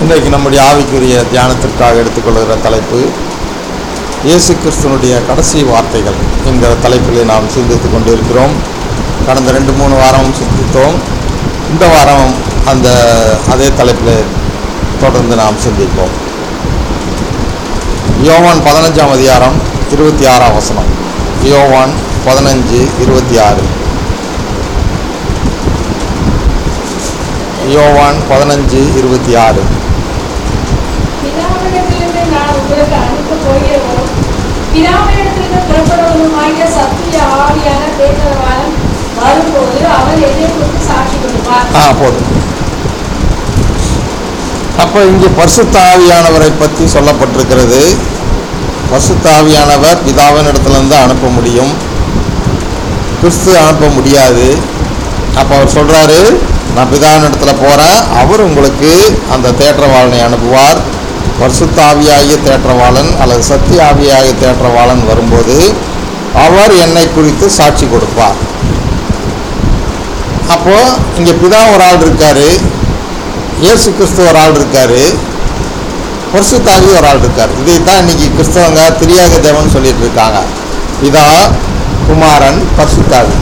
இன்றைக்கு நம்முடைய ஆவிக்குரிய தியானத்திற்காக எடுத்துக்கொள்கிற தலைப்பு இயேசு கிறிஸ்துவனுடைய கடைசி வார்த்தைகள் என்கிற தலைப்பிலே நாம் சிந்தித்து கொண்டிருக்கிறோம் கடந்த ரெண்டு மூணு வாரம் சிந்தித்தோம் இந்த வாரம் அந்த அதே தலைப்பில் தொடர்ந்து நாம் சிந்திப்போம் யோவான் பதினஞ்சாம் அதிகாரம் இருபத்தி ஆறாம் வசனம் யோவான் பதினஞ்சு இருபத்தி ஆறு யோவான் பதினஞ்சு இருபத்தி ஆறு பிதாவிடத்திலிருந்து நான் உங்களுக்கு அனுப்பப் போகிறவரும் பிதாவிடத்திலிருந்து புறப்படுவதுமாகிய சத்திய ஆவியான தேற்றவாளன் வரும்போது அவர் என்னை குறித்து சாட்சி கொடுப்பார் ஆ போதும் அப்போ இங்கே பரிசுத்த ஆவியானவரை பற்றி சொல்லப்பட்டிருக்கிறது பரிசுத்த ஆவியானவர் பிதாவின் இடத்துலேருந்து அனுப்ப முடியும் கிறிஸ்து அனுப்ப முடியாது அப்போ அவர் சொல்கிறாரு நான் பிதாவின் இடத்துல போகிறேன் அவர் உங்களுக்கு அந்த தேற்றவாளனை அனுப்புவார் பரிசுத்த ஆவியாகிய தேற்றவாளன் அல்லது சத்திய ஆவியாகிய தேற்றவாளன் வரும்போது அவர் என்னை குறித்து சாட்சி கொடுப்பார் அப்போது இங்கே பிதா ஒரு ஆள் இருக்காரு இயேசு கிறிஸ்து ஒரு ஆள் இருக்காரு பரிசுத்தாவி ஒரு ஆள் இருக்கார் இதை தான் இன்னைக்கு கிறிஸ்தவங்க திரியாக தேவன் சொல்லிட்டு இருக்காங்க பிதா குமாரன் பரிசுத்தாவி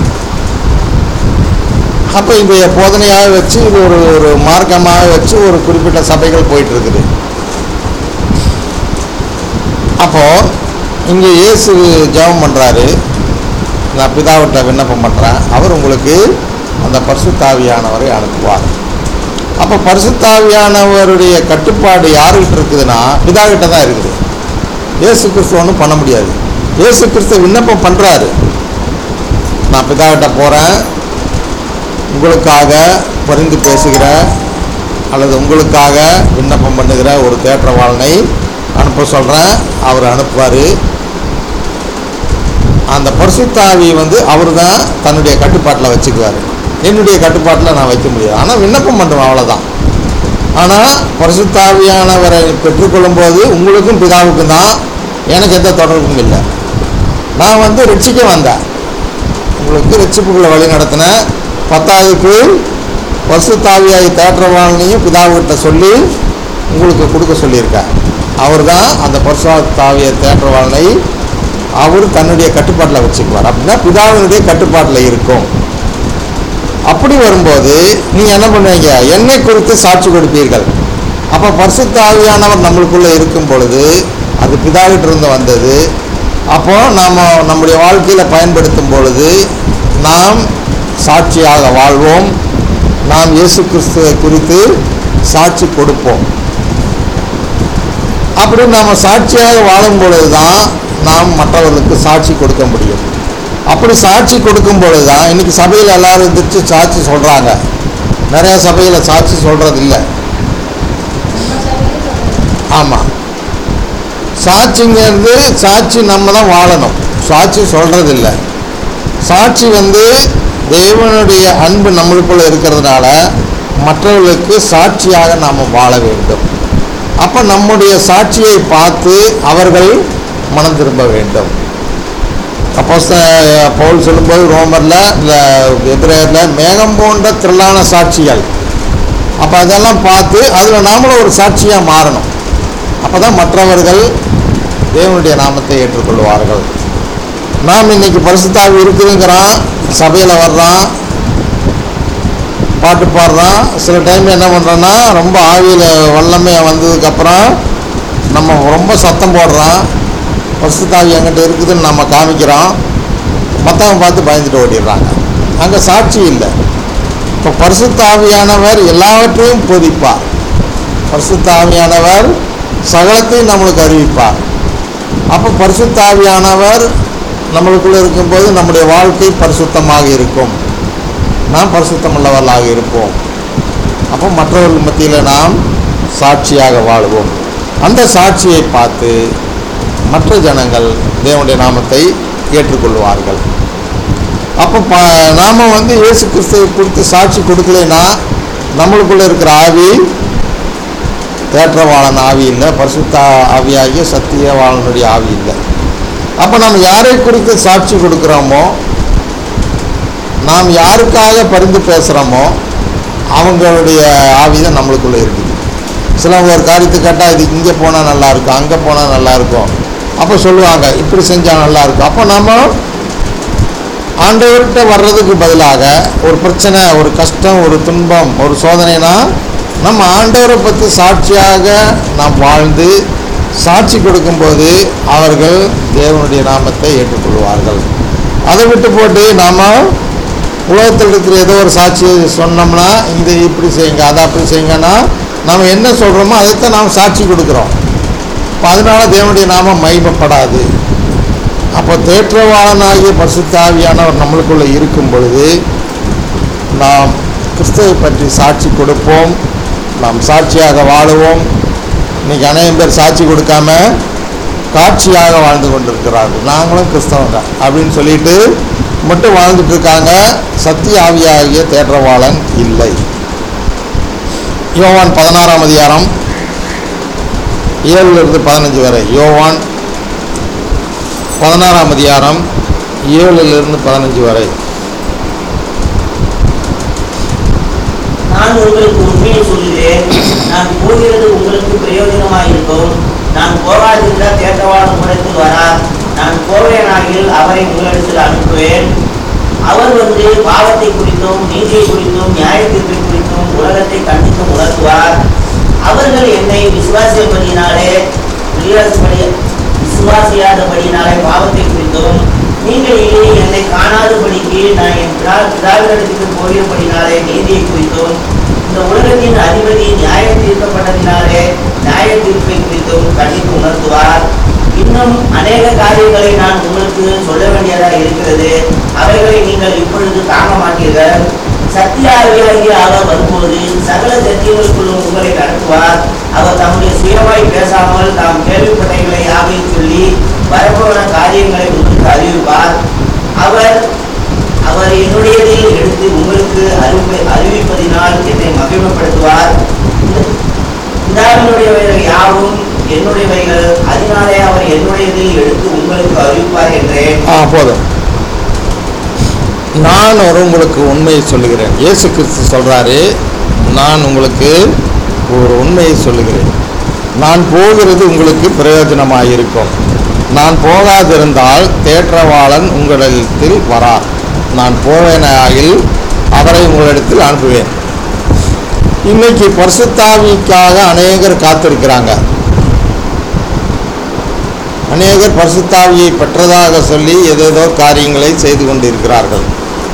அப்போ இந்த போதனையாக வச்சு இது ஒரு ஒரு மார்க்கமாக வச்சு ஒரு குறிப்பிட்ட சபைகள் போயிட்டு இருக்குது அப்போது இங்கே இயேசு ஜெபம் பண்ணுறாரு நான் பிதாவிட்ட விண்ணப்பம் பண்ணுறேன் அவர் உங்களுக்கு அந்த பரிசுத்தாவியானவரை அனுப்புவார் அப்போ பரிசுத்தாவியானவருடைய கட்டுப்பாடு யாருக்கிட்ட இருக்குதுன்னா பிதாகிட்ட தான் இருக்குது இயேசு கிறிஸ்து ஒன்றும் பண்ண முடியாது இயேசு கிறிஸ்து விண்ணப்பம் பண்ணுறாரு நான் பிதாகிட்ட போகிறேன் உங்களுக்காக பரிந்து பேசுகிற அல்லது உங்களுக்காக விண்ணப்பம் பண்ணுகிற ஒரு தேற்றவாளனை அனுப்ப சொல்கிறேன் அவர் அனுப்புவார் அந்த பரிசுத்தாவி வந்து அவர் தான் தன்னுடைய கட்டுப்பாட்டில் வச்சுக்குவார் என்னுடைய கட்டுப்பாட்டில் நான் வைக்க முடியாது ஆனால் விண்ணப்பம் பண்ணுவேன் அவ்வளோதான் ஆனால் பரிசுத்தாவியானவரை பெற்றுக்கொள்ளும் போது உங்களுக்கும் பிதாவுக்கும் தான் எனக்கு எந்த தொடர்பும் இல்லை நான் வந்து ரட்சிக்க வந்தேன் உங்களுக்கு ரட்சிப்புகளை வழி நடத்தினேன் பத்தாவதுக்கு பரிசுத்தாவியாகி தேற்றவாளனையும் பிதாவுகிட்ட சொல்லி உங்களுக்கு கொடுக்க சொல்லியிருக்கேன் அவர் தான் அந்த பரிசுத்தாவிய தேற்றவாளனை அவர் தன்னுடைய கட்டுப்பாட்டில் வச்சுக்குவார் அப்படின்னா பிதாவினுடைய கட்டுப்பாட்டில் இருக்கும் அப்படி வரும்போது நீ என்ன பண்ணுவீங்க என்னை குறித்து சாட்சி கொடுப்பீர்கள் அப்போ பரிசுத்த ஆவியானவர் நம்மளுக்குள்ளே இருக்கும் பொழுது அது பிதாவிட்ட இருந்து வந்தது அப்போ நாம் நம்முடைய வாழ்க்கையில் பயன்படுத்தும் பொழுது நாம் சாட்சியாக வாழ்வோம் நாம் இயேசு கிறிஸ்துவை குறித்து சாட்சி கொடுப்போம் அப்படி நாம் சாட்சியாக வாழும் பொழுது தான் நாம் மற்றவர்களுக்கு சாட்சி கொடுக்க முடியும் அப்படி சாட்சி கொடுக்கும் பொழுது தான் இன்றைக்கி சபையில் எல்லாரும் எந்திரிச்சு சாட்சி சொல்கிறாங்க நிறைய சபையில் சாட்சி சொல்கிறது இல்லை நம்ம சபையில் சொல்றது. ஆமாம் சாட்சிங்கிறது சாட்சி நம்ம தான் வாழணும் சாட்சி சொல்கிறது இல்லை சாட்சி வந்து தேவனுடைய அன்பு நம்மளுக்குள்ள இருக்கிறதுனால மற்றவர்களுக்கு சாட்சியாக நாம் வாழ வேண்டும் அப்போ நம்முடைய சாட்சியை பார்த்து அவர்கள் மனம் திரும்ப வேண்டும் அப்போ பவுல் சொல்லும்போது ரோமரில் இல்லை எதிரேரில் மேகம் போன்ற திரளான சாட்சிகள் அப்போ அதெல்லாம் பார்த்து அதில் நாமளும் ஒரு சாட்சியாக மாறணும் அப்போ தான் மற்றவர்கள் தேவனுடைய நாமத்தை ஏற்றுக்கொள்வார்கள் நாம் இன்னைக்கு பரிசுத்தாவி இருக்குதுங்கிறான் சபையில் வர்றான் பாட்டு பாடுறான் சில டைம் என்ன பண்ணுறோன்னா ரொம்ப ஆவியில் வல்லமை வந்ததுக்கப்புறம் நம்ம ரொம்ப சத்தம் போடுறான் பரிசுத்தாவி என்கிட்ட இருக்குதுன்னு நம்ம காமிக்கிறோம் மற்றவங்க பார்த்து பயந்துட்டு ஓடிடுறாங்க அங்கே சாட்சி இல்லை இப்போ பரிசுத்தாவியானவர் எல்லாவற்றையும் போதிப்பார் பரிசுத்தாவியானவர் சகலத்தையும் நம்மளுக்கு அறிவிப்பார் அப்போ பரிசுத்தாவியானவர் நம்மளுக்குள்ளே இருக்கும்போது நம்முடைய வாழ்க்கை பரிசுத்தமாக இருக்கும் நாம் பரிசுத்தமுள்ளவர்களாக இருப்போம் அப்போ மற்றவர்கள் மத்தியில் நாம் சாட்சியாக வாழ்வோம் அந்த சாட்சியை பார்த்து மற்ற ஜனங்கள் தேவனுடைய நாமத்தை ஏற்றுக்கொள்வார்கள் அப்போ ப நாம் வந்து இயேசு கிறிஸ்துவை குறித்து சாட்சி கொடுக்கலைன்னா நம்மளுக்குள்ளே இருக்கிற ஆவி தேற்றவாளன் ஆவி இல்லை பரிசுத்த ஆவியாகிய சத்தியவாளனுடைய ஆவி இல்லை அப்போ நம்ம யாரை குறித்து சாட்சி கொடுக்குறோமோ நாம் யாருக்காக பரிந்து பேசுகிறோமோ அவங்களுடைய ஆவி தான் நம்மளுக்குள்ளே இருக்குது சிலவங்க ஒரு காரியத்தை கேட்டால் இது இங்கே போனால் நல்லா இருக்கும் அங்கே போனால் நல்லா இருக்கும் அப்போ சொல்லுவாங்க இப்படி செஞ்சால் நல்லா இருக்கும் அப்போ நம்ம ஆண்டவர்கிட்ட வர்றதுக்கு பதிலாக ஒரு பிரச்சனை ஒரு கஷ்டம் ஒரு துன்பம் ஒரு சோதனைனா நம்ம ஆண்டவரை பற்றி சாட்சியாக நாம் வாழ்ந்து சாட்சி கொடுக்கும்போது அவர்கள் தேவனுடைய நாமத்தை ஏற்றுக்கொள்வார்கள் அதை விட்டு போட்டு நாம் உலகத்தில் இருக்கிற ஏதோ ஒரு சாட்சியை சொன்னோம்னா இந்த இப்படி செய்யுங்க அதை அப்படி செய்யுங்கன்னா நம்ம என்ன சொல்கிறோமோ அதைத்தான் நாம் சாட்சி கொடுக்குறோம் அப்ப அதனால தேவனுடைய நாமம் மகிமைப்படாது அப்போ தேற்றவாளனாகிய பரிசுத்தாவியானவர் நம்மளுக்குள்ளே இருக்கும் பொழுது நாம் கிறிஸ்துவை பற்றி சாட்சி கொடுப்போம் நாம் சாட்சியாக வாழுவோம் இன்னைக்கு அநேகம் பேர் சாட்சி கொடுக்காம காட்சியாக வாழ்ந்து கொண்டிருக்கிறார்கள் நாங்களும் கிறிஸ்தவங்க அப்படின்னு சொல்லிட்டு மட்டும் வாழ்ந்துட்டு இருக்காங்க சத்திய ஆவியாகிய தேற்றவாளன் இல்லை யோவான் பதினாறாம் அதிகாரம் ஏழுலேருந்து பதினஞ்சு வரை யோவான் பதினாறாம் அதிகாரம் ஏழுலேருந்து பதினஞ்சு வரை நான் உங்களுக்கு உண்மையை சொல்கிறேன் நான் போகிறது உங்களுக்கு பிரயோஜனமாயிருக்கும் நான் போகாதிருந்தால் தேட்டவாளம் உங்களிடத்தில் வரார் நான் போவேனாகில் அவரை உங்களிடத்தில் அனுப்புவேன் அவர் வந்து பாவத்தை குறித்தும் நீதியை குறித்தும் நியாயத்தீர்ப்பை குறித்தும் உலகத்தை கண்டித்தும் உணர்த்துவார் அவர்கள் என்னை விசுவாசியபடியினாலே விசுவாசிப்படி விசுவாசியாதபடியினாலே பாவத்தை குறித்தும் நீங்கள் இனி என்னை காணாதபடிக்கு நான் என் பிதா- பிதாவினிடத்துக்கு போகிறபடினாலே நீதியை குறித்தும் இந்த உலகத்தின் அதிபதி நியாயம் தீர்க்கப்பட்டதினாலே நியாய தீர்ப்பை குறித்தும் கண்டித்து உணர்த்துவார் இன்னும் அநேக காரியங்களை நான் உங்களுக்கு சொல்ல வேண்டியதாக இருக்கிறது அவைகளை நீங்கள் இப்பொழுது தாங்க மாட்டீர்கள் சத்தியாகிய அவர் வரும்போது சகல சத்தியங்களுக்குள்ளும் உங்களை நடத்துவார் அவர் தம்முடைய சுயமாய் பேசாமல் தாம் கேள்விப்பட்டவைகளை யாவையும் சொல்லி வரப்போன காரியங்களை உங்களுக்கு அறிவிப்பார் அவர் அவர் என்னுடையதில் எடுத்து உங்களுக்கு அறிவி அறிவிப்பதினால் என்னை மகிமைப்படுத்துவார் பிதாவினுடையவைகள் யாவும் என்னுடையவைகள் அதனாலே அவர் என்னுடையதில் எடுத்து உங்களுக்கு அறிவிப்பார் என்றேன் ஆ போதும் நான் ஒரு உங்களுக்கு உண்மையை சொல்லுகிறேன் இயேசு கிறிஸ்து சொல்கிறாரு நான் உங்களுக்கு ஒரு உண்மையை சொல்லுகிறேன் நான் போகிறது உங்களுக்கு பிரயோஜனமாக இருக்கும் நான் போகாதிருந்தால் தேற்றவாளன் உங்களிடத்தில் வரார் நான் போவேனாயில் அவரை உங்களிடத்தில் அனுப்புவேன் இன்னைக்கு பரிசுத்தாவிக்காக அநேகர் காத்திருக்கிறாங்க அநேகர் பரிசுத்தாவியை பெற்றதாக சொல்லி ஏதேதோ காரியங்களை செய்து கொண்டிருக்கிறார்கள்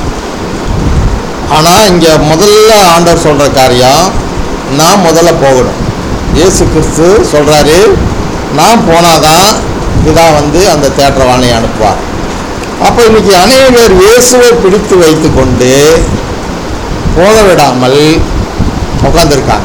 ஆனால் இங்கே முதல்ல ஆண்டவர் சொல்கிற காரியம் நான் முதல்ல போகணும் இயேசு கிறிஸ்து சொல்கிறாரு நான் போனாதான் பிதா வந்து அந்த தேற்றவானை அனுப்புவார் அப்போ இன்னைக்கு அநேகர் இயேசுவை பிடித்து வைத்து கொண்டு போக விடாமல் உட்காந்துருக்காங்க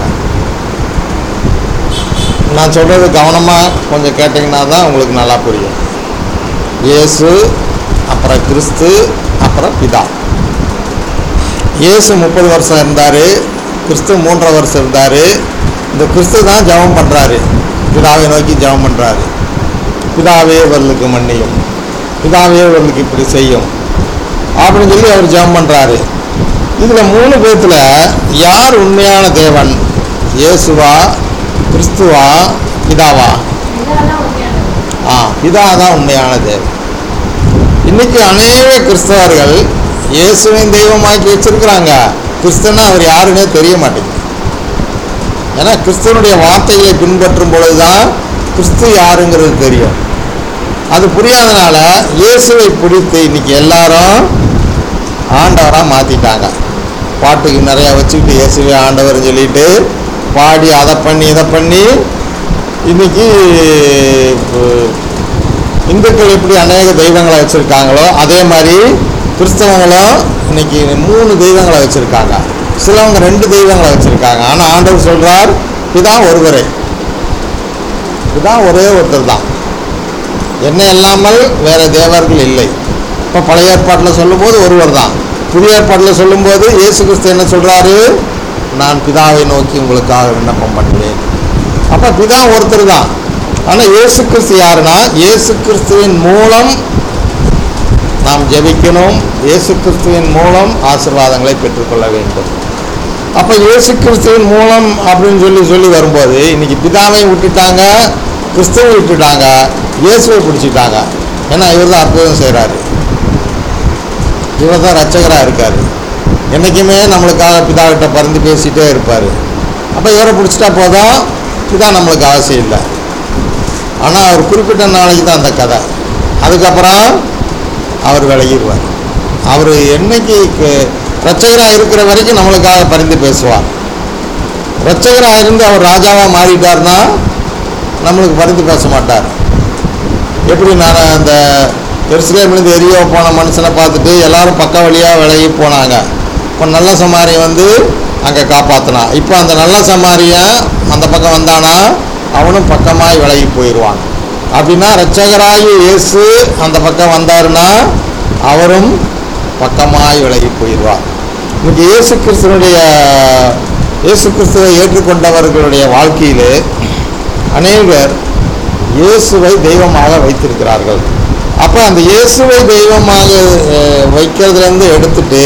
நான் சொல்கிறது கவனமாக கொஞ்சம் கேட்டிங்கன்னா தான் உங்களுக்கு நல்லா புரியும் இயேசு அப்புறம் கிறிஸ்து அப்புறம் பிதா இயேசு முப்பது வருஷம் இருந்தார் கிறிஸ்து மூன்றரை வருஷம் இருந்தார் இந்த கிறிஸ்து தான் ஜெபம் பண்ணுறாரு பிதாவை நோக்கி ஜெபம் பண்ணுறாரு பிதாவே இவர்களுக்கு மன்னியும் பிதாவே இவர்களுக்கு இப்படி செய்யும் அப்படின்னு சொல்லி அவர் ஜெபம் பண்ணுறாரு இதில் மூணு பேர்த்தில் யார் உண்மையான தேவன் இயேசுவா கிறிஸ்துவா பிதாவா இதான் உண்மையானது ஆ பிதா தான் உண்மையான தேவன் இன்னைக்கு அநேக கிறிஸ்தவர்கள் இயேசுவின் தெய்வமாக்கி வச்சிருக்கிறாங்க கிறிஸ்தனா அவர் யாருன்னே தெரிய மாட்டேங்குது ஏன்னா கிறிஸ்துவனுடைய வார்த்தைகளை பின்பற்றும் பொழுதுதான் கிறிஸ்து யாருங்கிறது தெரியும் அது புரியாதனால இயேசுவை பிடித்து இன்னைக்கு எல்லாரும் ஆண்டவராக மாற்றிட்டாங்க பாட்டுக்கு நிறையா வச்சுக்கிட்டு இயேசுவே ஆண்டவர்னு சொல்லிட்டு பாடி அதை பண்ணி இதை பண்ணி இன்னைக்கு அஹ், இந்துக்கள் எப்படி அநேக தெய்வங்களை வச்சுருக்காங்களோ அதே மாதிரி கிறிஸ்தவங்களும் இன்னைக்கு மூணு தெய்வங்களை வச்சுருக்காங்க சிலவங்க ரெண்டு தெய்வங்களை வச்சுருக்காங்க ஆனால் ஆண்டவர் சொல்கிறார் பிதா ஒருவரே பிதா ஒரே ஒருத்தர் தான் என்ன இல்லாமல் வேறு தேவர்கள் இல்லை இப்போ பழைய ஏற்பாட்டில் சொல்லும்போது ஒருவர் தான் புதிய ஏற்பாட்டில் சொல்லும்போது இயேசு கிறிஸ்து என்ன சொல்கிறாரு நான் பிதாவை நோக்கி உங்களுக்காக விண்ணப்பம் பண்ணுவேன் அப்போ பிதா ஒருத்தர் தான் ஆனால் இயேசு கிறிஸ்து யாருன்னா இயேசு கிறிஸ்துவின் மூலம் நாம் ஜெபிக்கணும் இயேசு கிறிஸ்துவின் மூலம் ஆசீர்வாதங்களை பெற்றுக்கொள்ள வேண்டும் அப்போ இயேசு கிறிஸ்துவின் மூலம் அப்படின்னு சொல்லி சொல்லி வரும்போது இன்னைக்கு பிதாவையும் விட்டுட்டாங்க கிறிஸ்துவை விட்டுட்டாங்க இயேசுவை பிடிச்சிட்டாங்க ஏன்னா இவர் தான் அற்புதம் செய்கிறாரு இவர் தான் ரட்சகராக இருக்கார் என்றைக்குமே நம்மளுக்காக பிதாவிட்ட பறந்து பேசிகிட்டே இருப்பார் அப்போ இவரை பிடிச்சிட்டா போதும் பிதா நம்மளுக்கு அவசியம் இல்லை ஆனால் அவர் குறிப்பிட்ட நாளைக்கு தான் அந்த கதை அதுக்கப்புறம் அவர் விலகிடுவார் அவர் என்னைக்கு க- ரட்சகராக இருக்கிற வரைக்கும் நம்மளுக்காக பரிந்து பேசுவார் ரட்சகராக இருந்து அவர் ராஜாவாக மாறிட்டார்னா நம்மளுக்கு பரிந்து பேச மாட்டார் எப்படி நான் அந்த எருசலேம்லேருந்து எரியோ போன மனுஷனை பார்த்துட்டு எல்லாரும் பக்க வழியாக விலகி போனாங்க இப்போ நல்ல சமாரி வந்து அங்கே காப்பாற்றினான் இப்போ அந்த நல்ல சமாரியன் அந்த பக்கம் வந்தானா அவனும் பக்கமாய் விலகி போயிடுவான் அப்படின்னா ரட்சகராகி இயேசு அந்த பக்கம் வந்தாருன்னா அவரும் பக்கமாய் விலகி போயிடுவார் இன்னைக்கு இயேசு கிறிஸ்துவனுடைய இயேசு கிறிஸ்துவை ஏற்றுக்கொண்டவர்களுடைய வாழ்க்கையிலே அநேகர் இயேசுவை தெய்வமாக வைத்திருக்கிறார்கள் அப்போ அந்த இயேசுவை தெய்வமாக அஹ், வைக்கிறதுலேருந்து எடுத்துட்டு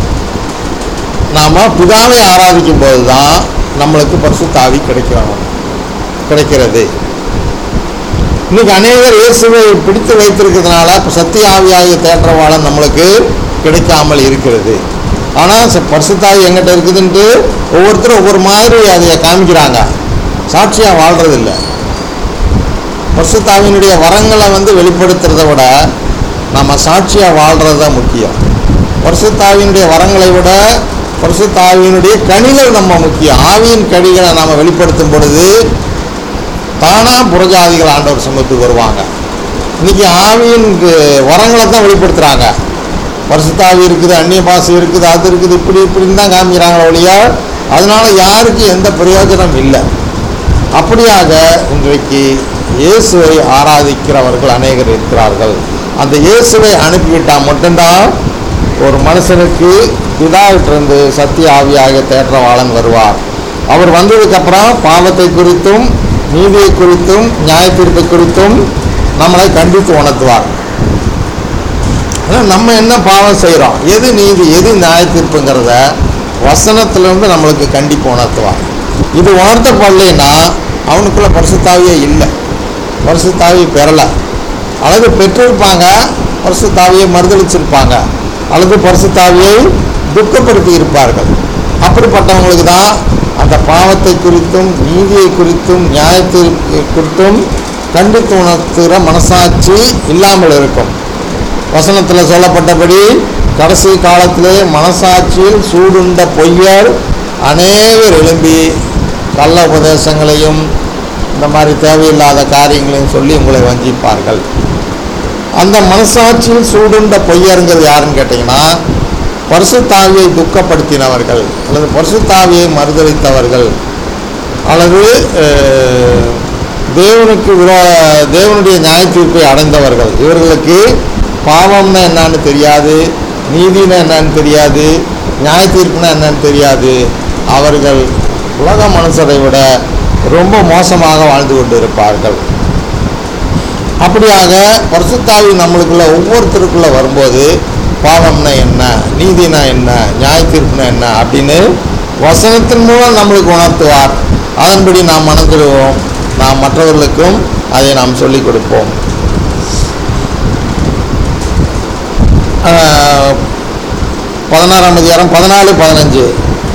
நாம் பிதாவை ஆராதிக்கும் போது தான் நம்மளுக்கு பரிசுத்தாவி கிடைக்கும் கிடைக்கிறது இன்னைக்கு அநேகர் இயேசுவை பிடித்து வைத்திருக்கிறதுனால இப்ப சத்திய ஆவியாகிய தேற்றவாளன் நம்மளுக்கு கிடைக்காமல் இருக்கிறது ஆனால் ச- பரிசுத்தாவி எங்கிட்ட இருக்குதுன்ட்டு ஒவ்வொருத்தரும் ஒவ்வொரு மாதிரி அதை காமிக்கிறாங்க சாட்சியாக வாழ்கிறதில்ல பரிசுத்தாவினுடைய வரங்களை வந்து வெளிப்படுத்துறத விட நம்ம சாட்சியாக வாழ்கிறது தான் முக்கியம் பரிசுத்தாவினுடைய வரங்களை விட பரிசுத்தாவினுடைய கனிகள் நம்ம முக்கியம் ஆவியின் கனிகளை நாம் வெளிப்படுத்தும் பொழுது தானாக புறஜாதிகள் ஆண்டவர் சமூகத்துக்கு வருவாங்க இன்னைக்கு ஆவியின் கு- வரங்களை தான் வெளிப்படுத்துகிறாங்க பரிசுத்தாவி இருக்குது அந்நிய பாசை இருக்குது அது இருக்குது இப்படி இப்படின்னு தான் காமிக்கிறாங்களே ஒழிய அதனால யாருக்கும் எந்த பிரயோஜனம் இல்லை அப்படியாக இன்றைக்கு இயேசுவை ஆராதிக்கிறவர்கள் அநேகர் இருக்கிறார்கள் அந்த இயேசுவை அனுப்பிவிட்டால் மட்டும்தான் ஒரு மனுஷனுக்கு பிதாவிட்டிருந்து சத்திய ஆவியாக தேற்றவாளன் வருவார் அவர் வந்ததுக்கப்புறம் பாவத்தை குறித்தும் நீதியை குறித்தும் நியாய தீர்ப்பை குறித்தும் நம்மளை கண்டித்து உணர்த்துவார் ஆனா நம்ம என்ன பாவம் செய்கிறோம் எது நீதி எது நியாய தீர்ப்புங்கிறத வசனத்திலிருந்து நம்மளுக்கு கண்டிப்பு உணர்த்துவார் இது உணர்த்தப்படலைன்னா அவனுக்குள்ள பரிசுத்தாவியே இல்லை பரிசுத்தாவி பெறலை அல்லது பெற்றிருப்பாங்க பரிசுத்தாவியை மறுதளிச்சிருப்பாங்க அல்லது பரிசுத்தாவியை துக்கப்படுத்தி இருப்பார்கள் அப்படிப்பட்டவங்களுக்கு தான் அந்த பாவத்தை குறித்தும் நீதியை குறித்தும் நியாயத்தை குறித்தும் கண்டித்து உணர்த்துகிற மனசாட்சி இல்லாமல் இருக்கும் வசனத்தில் சொல்லப்பட்டபடி கடைசி காலத்திலே மனசாட்சியில் சூடுண்ட பொய்யர் அநேகர் எழும்பி கள்ள உபதேசங்களையும் இந்த மாதிரி தேவையில்லாத காரியங்களையும் சொல்லி உங்களை வஞ்சிப்பார்கள் அந்த மனசாட்சியில் சூடுண்ட பொய்யருங்கிறது யாருன்னு கேட்டிங்கன்னா பரிசுத்தாவியை துக்கப்படுத்தினவர்கள் அல்லது பரிசுத்தாவியை மறுதளித்தவர்கள் அல்லது அஹ், தேவனுக்கு விரோ தேவனுடைய நியாய தீர்ப்பை அடைந்தவர்கள் இவர்களுக்கு பாவம்னா என்னன்னு தெரியாது நீதினா என்னன்னு தெரியாது நியாய தீர்ப்புனா என்னன்னு தெரியாது அவர்கள் உலக மனுஷரை விட ரொம்ப மோசமாக வாழ்ந்து கொண்டு இருப்பார்கள் அப்படியாக பரிசுத்தாவி நம்மளுக்குள்ள ஒவ்வொருத்தருக்குள்ள வரும்போது பாவம்னா என்ன நீதினா என்ன நியாய தீர்ப்புனா என்ன அப்படின்னு வசனத்தின் மூலம் நம்மளுக்கு உணர்த்துவார் அதன்படி நாம் மணந்துடுவோம் நாம் மற்றவர்களுக்கும் அதை நாம் சொல்லிக் கொடுப்போம் ஆஹ், பதினாறாம் அதிகாரம் பதினாலு பதினஞ்சு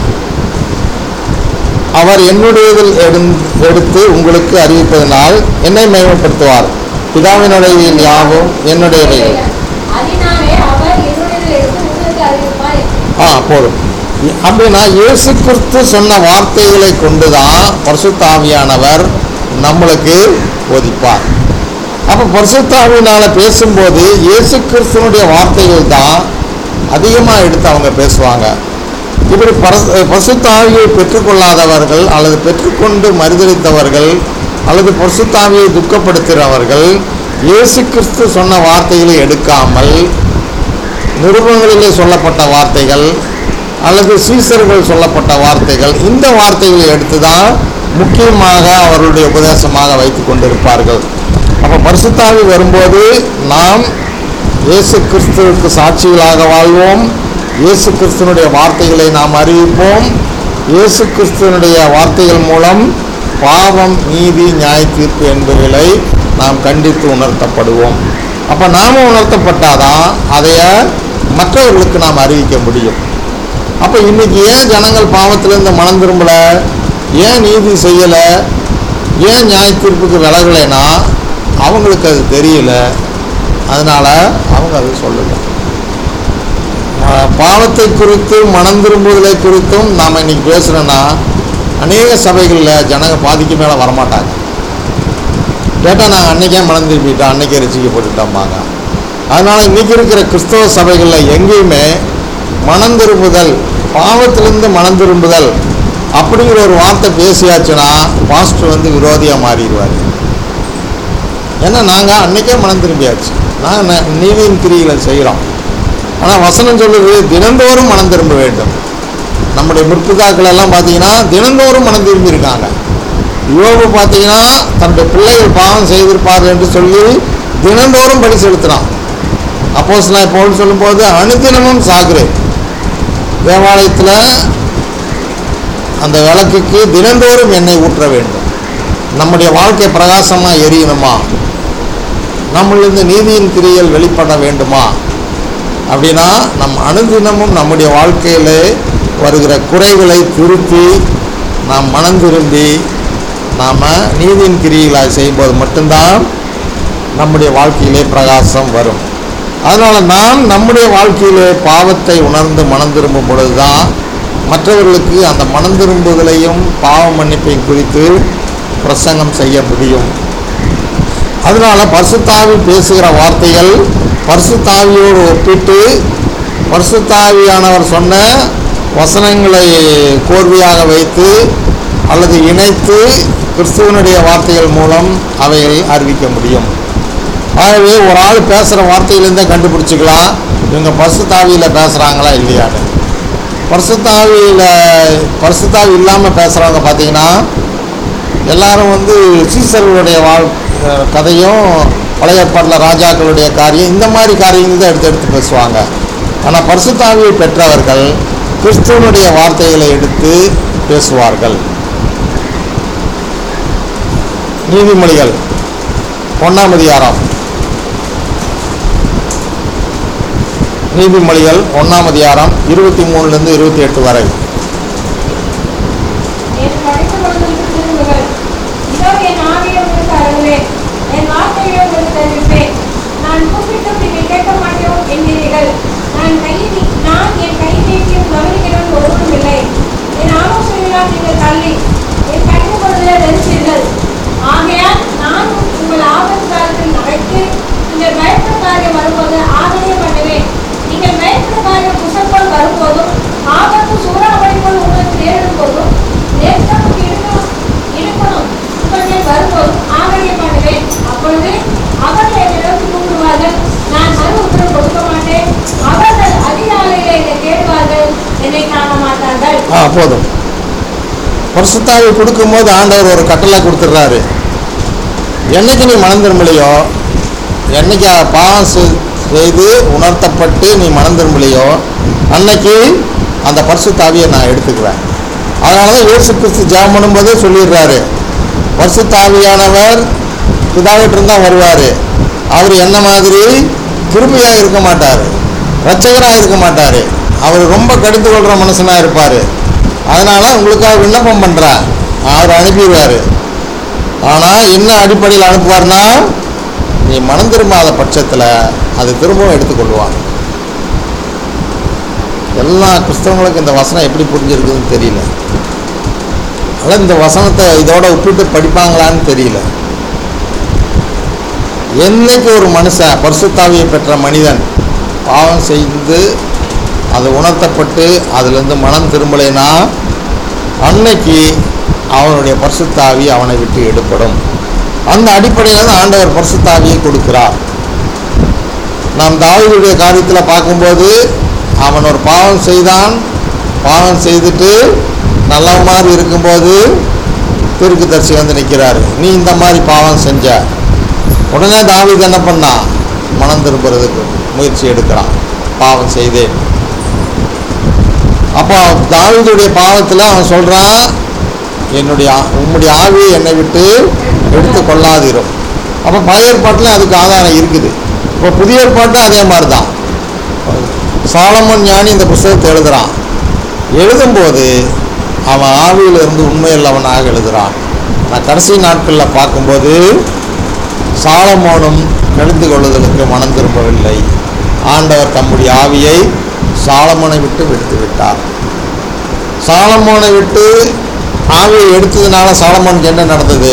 அவர் என்னுடையதில் எடுந்- எடுத்து உங்களுக்கு அறிவிப்பதனால் என்னை மேம்படுத்துவார் பிதாவினுடைய யாவும் என்னுடையவைகள் அதனாலே அவர் என்னுடையதை எடுத்து உங்களுக்கு அறிவிப்பார் ஆ போதும் அப்படின்னா இயேசு கிறிஸ்து சொன்ன வார்த்தைகளை கொண்டுதான் பரிசுத்தாவியானவர் நம்மளுக்கு போதிப்பார் அப்போ பரிசுத்தாவினால பேசும்போது இயேசு கிறிஸ்துவனுடைய வார்த்தைகள் தான் அதிகமாக எடுத்து அவங்க பேசுவாங்க இப்படி பரசு பரிசுத்தாவியை பெற்றுக்கொள்ளாதவர்கள் அல்லது பெற்றுக்கொண்டு மறுதளித்தவர்கள் அல்லது பரிசுத்தாவியை துக்கப்படுத்துகிறவர்கள் இயேசு கிறிஸ்து சொன்ன வார்த்தைகளை எடுக்காமல் நிருபங்களிலே சொல்லப்பட்ட வார்த்தைகள் அல்லது சீசர்கள் சொல்லப்பட்ட வார்த்தைகள் இந்த வார்த்தைகளை எடுத்து தான் முக்கியமாக அவர்களுடைய உபதேசமாக வைத்து கொண்டிருப்பார்கள் அப்போ பரிசுத்தாவி வரும்போது நாம் இயேசு கிறிஸ்துவுக்கு சாட்சிகளாக வாழ்வோம் இயேசு கிறிஸ்துவனுடைய வார்த்தைகளை நாம் அறிவிப்போம் இயேசு கிறிஸ்துவனுடைய வார்த்தைகள் மூலம் பாவம் நீதி நியாய தீர்ப்பு என்பவைகளை நாம் கண்டித்து உணர்த்தப்படுவோம் அப்போ நாம உணர்த்தப்பட்டாதான் அதைய மற்றவர்களுக்கு நாம் அறிவிக்க முடியும் அப்போ இன்னைக்கு ஏன் ஜனங்கள் பாவத்திலேருந்து மனம் திரும்பல ஏன் நீதி செய்யலை ஏன் நியாய தீர்ப்புக்கு விலகலைன்னா அவங்களுக்கு அது தெரியல அதனால் அவங்க அது சொல்லலை ம- பாவத்தை குறித்து மனம் திரும்புதலை குறித்தும் நாம் இன்னைக்கு பேசுகிறோன்னா அநேக சபைகளில் ஜனங்க பாதிக்கு மேலே வரமாட்டாங்க கேட்டால் நாங்கள் அன்னைக்கே மனம் திரும்பிட்டோம் அன்னைக்கே ரசிக்கப்பட்டுட்டோம்பாங்க அதனால் இன்னைக்கு இருக்கிற கிறிஸ்தவ சபைகளில் எங்கேயுமே மனம் திரும்புதல் பாவத்திலிருந்து மனம் திரும்புதல் அப்படிங்கிற ஒரு வார்த்தை பேசியாச்சுன்னா பாஸ்டர் வந்து விரோதியாக மாறிடுவார் ஏன்னா நாங்கள் அன்னைக்கே மனம் திரும்பியாச்சு நாங்கள் நீதியின் கிரிகளை செய்கிறோம் ஆனால் வசனம் சொல்லுது தினந்தோறும் மனம் திரும்ப வேண்டும் நம்முடைய முற்பிதாக்கள் எல்லாம் பார்த்தீங்கன்னா தினந்தோறும் மனம் திரும்பி இருக்காங்க யோபு பார்த்தீங்கன்னா தன்னுடைய பிள்ளைகள் பாவம் செய்திருப்பார்கள் என்று சொல்லி தினந்தோறும் படி செலுத்தினான் அப்போஸ் நான் இப்போ சொல்லும்போது அனுதினமும் சாகுறேன் தேவாலயத்தில் அந்த விளக்குக்கு தினந்தோறும் எண்ணெய் ஊற்ற வேண்டும் நம்முடைய வாழ்க்கை பிரகாசமாக எரியணுமா நம்மளிருந்து நீதியின் கிரியல் வெளிப்பட வேண்டுமா அப்படின்னா நம் அனுதினமும் நம்முடைய வாழ்க்கையிலே வருகிற குறைகளை திருத்தி நாம் மனம் திரும்பி நாம் நீதியின் கிரியைகளை செய்யும்போது மட்டும்தான் நம்முடைய வாழ்க்கையிலே பிரகாசம் வரும் அதனால் நாம் நம்முடைய வாழ்க்கையிலே பாவத்தை உணர்ந்து மனம் திரும்பும் பொழுது தான் மற்றவர்களுக்கு அந்த மனம் திரும்புதலையும் பாவ மன்னிப்பையும் குறித்து பிரசங்கம் செய்ய முடியும் அதனால பரிசுத்தாவி பேசுகிற வார்த்தைகள் பரிசுத்தாவியோடு ஒப்பிட்டு பரிசுத்தாவியானவர் சொன்ன வசனங்களை கோர்வையாக வைத்து அல்லது இணைத்து கிறிஸ்துவனுடைய வார்த்தைகள் மூலம் அவைகளை அறிவிக்க முடியும் ஆகவே ஒரு ஆள் பேசுகிற வார்த்தையிலேருந்தே கண்டுபிடிச்சிக்கலாம் இவங்க பரிசுத்தாவியில் பேசுகிறாங்களா இல்லையான்னு பரிசுத்தாவியில் பரிசுத்தாவி இல்லாமல் பேசுகிறவங்க பார்த்தீங்கன்னா எல்லாரும் வந்து சீசர்களுடைய வாழ் அஹ் கதையும் பழைய ஏற்பாட்டில் ராஜாக்களுடைய காரியம் இந்த மாதிரி காரியங்கள் தான் எடுத்து எடுத்து பேசுவாங்க ஆனால் பரிசுத்தாவியை பெற்றவர்கள் கிறிஸ்துவனுடைய வார்த்தைகளை எடுத்து பேசுவார்கள் நீதிமொழிகள் ஒன்றாம் அதிகாரம் நீதிமொழிகள் ஒன்றாம் அதிகாரம் இருபத்தி மூணுலேருந்து இருபத்தி எட்டு வரை என் படித்த பொழுதுக்கு திரும்புகள் இதோ என் ஆவியை உங்களுக்கு அருள்வேன் என் வார்த்தையை உங்களுக்கு தெரிவிப்பேன் நான் கூப்பிட்டும் நீங்கள் கேட்க மாட்டோம் என்கிறீர்கள் நான் கையை நீ- நான் என் கை நீட்டியும் கவனிக்கிறவன் ஒருவரும் இல்லை என் ஆலோசனைகளால் நீங்கள் தள்ளி என் கடின பொழுதிலே வெறுத்தீர்கள் ஆகையால் நான் உங்கள் ஆபத்து காலத்தில் நகைத்து நீங்கள் பயப்பட காரியம் வரும்போது ஆதரவு பண்ணுவேன் நீங்கள் பயப்பட காரியம் குசப்போல் வரும்போதும் ஆபத்து சூறாவளி போல் உங்களுக்கு நேரிடும் போதும் நேர்த்தம் இடுக்கணும் இடுக்கணும் உங்கள் மேல் வரும்போதும் ஆதரவு பண்ணுவேன் அப்பொழுது அவர்கள் என்னை நோக்கி கூப்பிடுவார்கள் நான் மறு உத்தரவு கொடுக்க மாட்டேன் அவர்கள் அதிகாலையில் என்னை தேடுவார்கள் என்னை காண மாட்டார்கள் ஆ போதும் பரிசுத்தாவி கொடுக்கும்போது ஆண்டவர் ஒரு கட்டளை கொடுத்துட்றாரு என்னைக்கு நீ மனம் திரும்பலையோ என்னைக்கு பாவம் செய்- செய்து உணர்த்தப்பட்டு நீ மனம் திரும்பலையோ அன்னைக்கு அந்த பரிசுத்தாவியை நான் எடுத்துக்குவேன் அதனால தான் இயேசு கிறிஸ்து ஜெபம் பண்ணும்போதே சொல்லிடுறாரு பரிசுத்தாவியானவர் பிதாவிட்டிருந்து தான் வருவார் அவர் என்ன மாதிரி கிருபையாக இருக்க மாட்டார் ரட்சகராக இருக்க மாட்டார் அவர் ரொம்ப கடிந்து கொள்கிற மனுஷனாக இருப்பார் அதனால் உங்களுக்காக விண்ணப்பம் பண்ணுறேன் அவர் அனுப்பிடுவார் ஆனால் என்ன அடிப்படையில் அனுப்புவார்னா நீ மனம் திரும்பாத பட்சத்தில் அது திரும்பவும் எடுத்துக்கொள்வார் எல்லா கிறிஸ்தவங்களுக்கும் இந்த வசனம் எப்படி புரிஞ்சிருக்குதுன்னு தெரியல அதனால் இந்த வசனத்தை இதோட ஒப்பிட்டு படிப்பாங்களான்னு தெரியல என்னைக்கு ஒரு மனுஷன் பரிசுத்தாவியை பெற்ற மனிதன் பாவம் செய்து அது உணர்த்தப்பட்டு அதிலிருந்து மனம் திரும்பலைனா அன்னைக்கு அவனுடைய பரிசுத்தாவி அவனை விட்டு எடுப்படும் அந்த அடிப்படையில் தான் ஆண்டவர் பரிசுத்தாவியை கொடுக்கிறார் நாம் தாவீதுடைய காரியத்தில் பார்க்கும்போது அவன் ஒரு பாவம் செய்தான் பாவம் செய்துட்டு நல்ல மாதிரி இருக்கும்போது தீர்க்கதரிசி வந்து நிற்கிறாரு நீ இந்த மாதிரி பாவம் செஞ்ச உடனே தாவீது என்ன பண்ணான் மனம் திரும்புறதுக்கு முயற்சி எடுக்கிறான் பாவம் செய்தேன் அப்போ தாவீதுடைய பாவத்தில் அவன் சொல்கிறான் என்னுடைய ஆ- உம்முடைய ஆவியை என்னை விட்டு எடுத்து கொள்ளாதிரும் அப்போ பழைய ஏற்பாட்டில் அதுக்கு ஆதாரம் இருக்குது இப்போ புதிய ஏற்பாட்டும் அதே மாதிரி தான் சாலமன் ஞானி இந்த புஸ்தகத்தை எழுதுகிறான் எழுதும்போது அவன் ஆவியிலிருந்து உண்மையுள்ளவனாக எழுதுகிறான் நான் கடைசி நாட்களில் பார்க்கும்போது சாலமோனும் கழிந்து கொள்ளுதலுக்கு மனம் திரும்பவில்லை ஆண்டவர் தம்முடைய ஆவியை சாலமோனை விட்டு விடுத்து விட்டார் சாலமோனை விட்டு ஆவியை எடுத்ததுனால சாலமோனுக்கு என்ன நடந்தது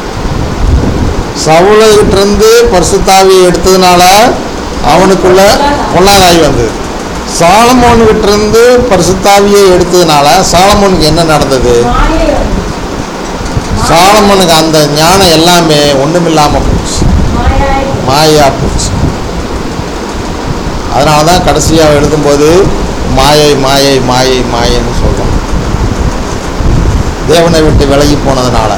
சவுலகிட்டிருந்து பரிசுத்தாவியை எடுத்ததுனால அவனுக்குள்ள பொல்லாதாய் வந்தது சாலமோனுக்கிட்டிருந்து பரிசுத்தாவியை எடுத்ததுனால சாலமோனுக்கு என்ன நடந்தது மாயை வந்து சாலமோனுக்கு அந்த ஞானம் எல்லாமே ஒன்றுமில்லாமல் போச்சு மாயாய் மாயா போச்சு அதனால தான் கடைசியாக எழுதும்போது மாயை மாயை மாயை மாயைன்னு சொல்கிறோம் தேவனை விட்டு விலகி போனதுனால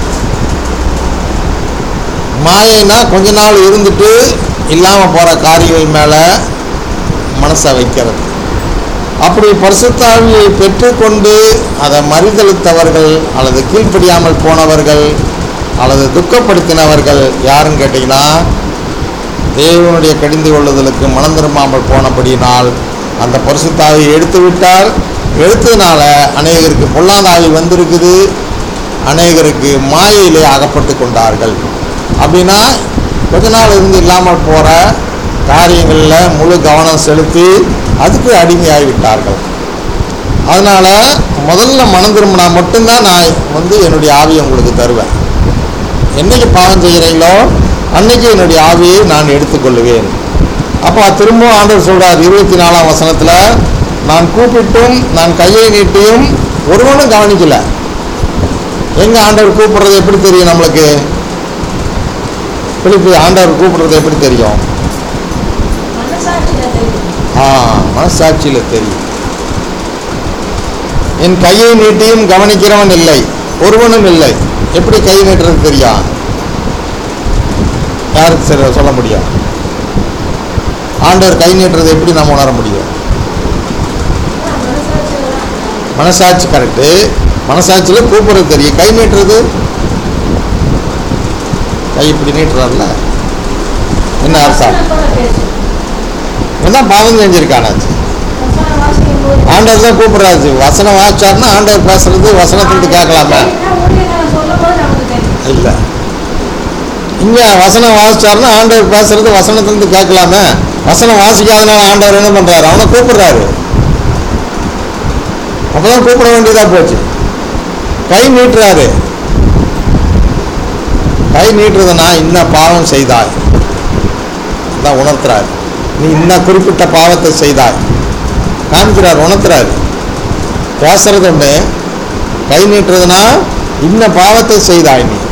மாயைனா கொஞ்ச நாள் இருந்துட்டு இல்லாமல் போகிற காரியங்கள் மேலே மனசை வைக்கிறது அப்படி பரிசுத்தாவியை பெற்றுக்கொண்டு அதை மறுதளித்தவர்கள் அல்லது கீழ்ப்படியாமல் போனவர்கள் அல்லது துக்கப்படுத்தினவர்கள் யாருன்னு கேட்டிங்கன்னா தேவனுடைய கடிந்து கொள்ளுதலுக்கு மனம் திரும்பாமல் போனபடியினால் அந்த பரிசுத்தாவியை எடுத்து விட்டார் எடுத்ததுனால அநேகருக்கு பொல்லாதாவி வந்திருக்குது அநேகருக்கு மாயையிலே அகப்பட்டு கொண்டார்கள் அப்படின்னா கொஞ்ச நாள் இருந்து இல்லாமல் போகிற காரியங்களில் முழு கவனம் செலுத்தி அதுக்கு அடிமையாகி விட்டார்கள் அதனால் முதல்ல மனம் திரும்பினா மட்டும்தான் நான் வந்து என்னுடைய ஆவியை உங்களுக்கு தருவேன் என்னைக்கு பாவம் செய்கிறீங்களோ அன்னைக்கு என்னுடைய ஆவியை நான் எடுத்துக்கொள்ளுவேன் அப்போ திரும்பவும் ஆண்டவர் சொல்றார் இருபத்தி நாலாம் வசனத்தில் நான் கூப்பிட்டும் நான் கையை நீட்டியும் ஒருவனும் கவனிக்கல எங்க ஆண்டவர் கூப்பிடுறது எப்படி தெரியும் நம்மளுக்கு பிலிப்பி ஆண்டவர் கூப்பிடுறது எப்படி தெரியும் மனசாட்சியில தெரியும் ஆ மனசாட்சியில் தெரியும் என் கையை நீட்டியும் கவனிக்கிறவன் இல்லை ஒருவனும் இல்லை எப்படி கை நீட்டுறது தெரியும் யாருக்கு சரி சொல்ல முடியும் ஆண்டவர் கை நீட்டுறது எப்படி நம்ம உணர முடியும் ஆனா மனசாட்சியில தான் மனசாட்சி கரெக்டு மனசாட்சியில் கூப்பிடுறது தெரியும் கை நீட்டுறது கை இப்படி நீட்டுறாருல என்ன அர்த்தம் வசனம் போல பேசும் என்ன பாவம் செஞ்சிருக்கானாச்சு வசனம் வாசிக்கும் போது ஆண்டவர் தான் கூப்பிடுறாரு வசனம் வாச்சார்னா ஆண்டவர் பேசுறது வசனத்திலிருந்து கேட்கலாமா என்ன ஊழியக்காரன் சொல்லும்போது நமக்கு தெரியும் இல்லை இங்கே வசனம் வாசிச்சாருன்னா ஆண்டவர் பேசுறது வசனத்திலிருந்து கேட்கலாமே வசனம் வாசிக்காதனால ஆண்டவர் என்ன பண்ணுறாரு அவனை கூப்பிடுறாரு அப்பதான் கூப்பிட வேண்டியதாக போச்சு கை நீட்டுறாரு கை நீட்டுறதுனா இன்ன பாவம் செய்தாய் தான் உணர்த்துறாரு நீ இன்ன குறிப்பிட்ட பாவத்தை செய்தாய் காமிக்கிறார் உணர்த்துறாரு பேசுறது ஒன்று கை நீட்டுறதுனா இன்ன பாவத்தை செய்தாய் நீ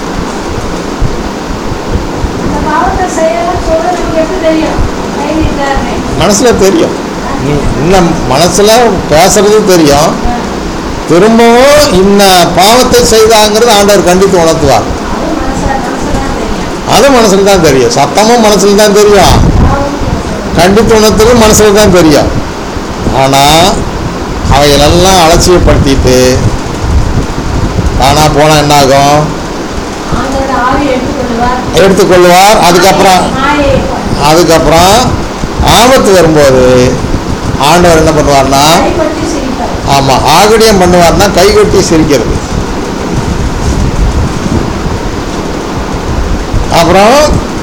இந்த பாவத்தை செய்யணும்னு சொல்ல நமக்கு எப்படி தெரியும் கை நீட்டாருன்னு மனசில் தெரியும் நீ இன்னும் மனசில் பேசுறது தெரியும் திரும்பவும் இன்ன பாவத்தை செய்தாங்கிறது ஆண்டவர் கண்டித்து உணர்த்துவார் அது மனசா மனசுதான் தெரியும் அது மனசில் தான் தெரியும் சத்தமும் மனசில் தான் தெரியும் பாவம் கண்டித்து உணர்த்துறது மனசில் தான் தெரியும் ஆனால் அவைகளெல்லாம் அலட்சியப்படுத்திட்டு தானாக போனால் என்னாகும் ஆண்டோட ஆவி எடுத்துக்கொள்வார் எடுத்துக்கொள்வார் அதுக்கப்புறம் மாயை அதுக்கப்புறம் ஆபத்து வரும்போது ஆண்டவர் என்ன பண்ணுவார்னா கைப்பற்றி சிரிப்பார் ஆமாம் ஆகடியம் பண்ணுவார்னா கைகட்டி சிரிக்கிறது அப்புறம்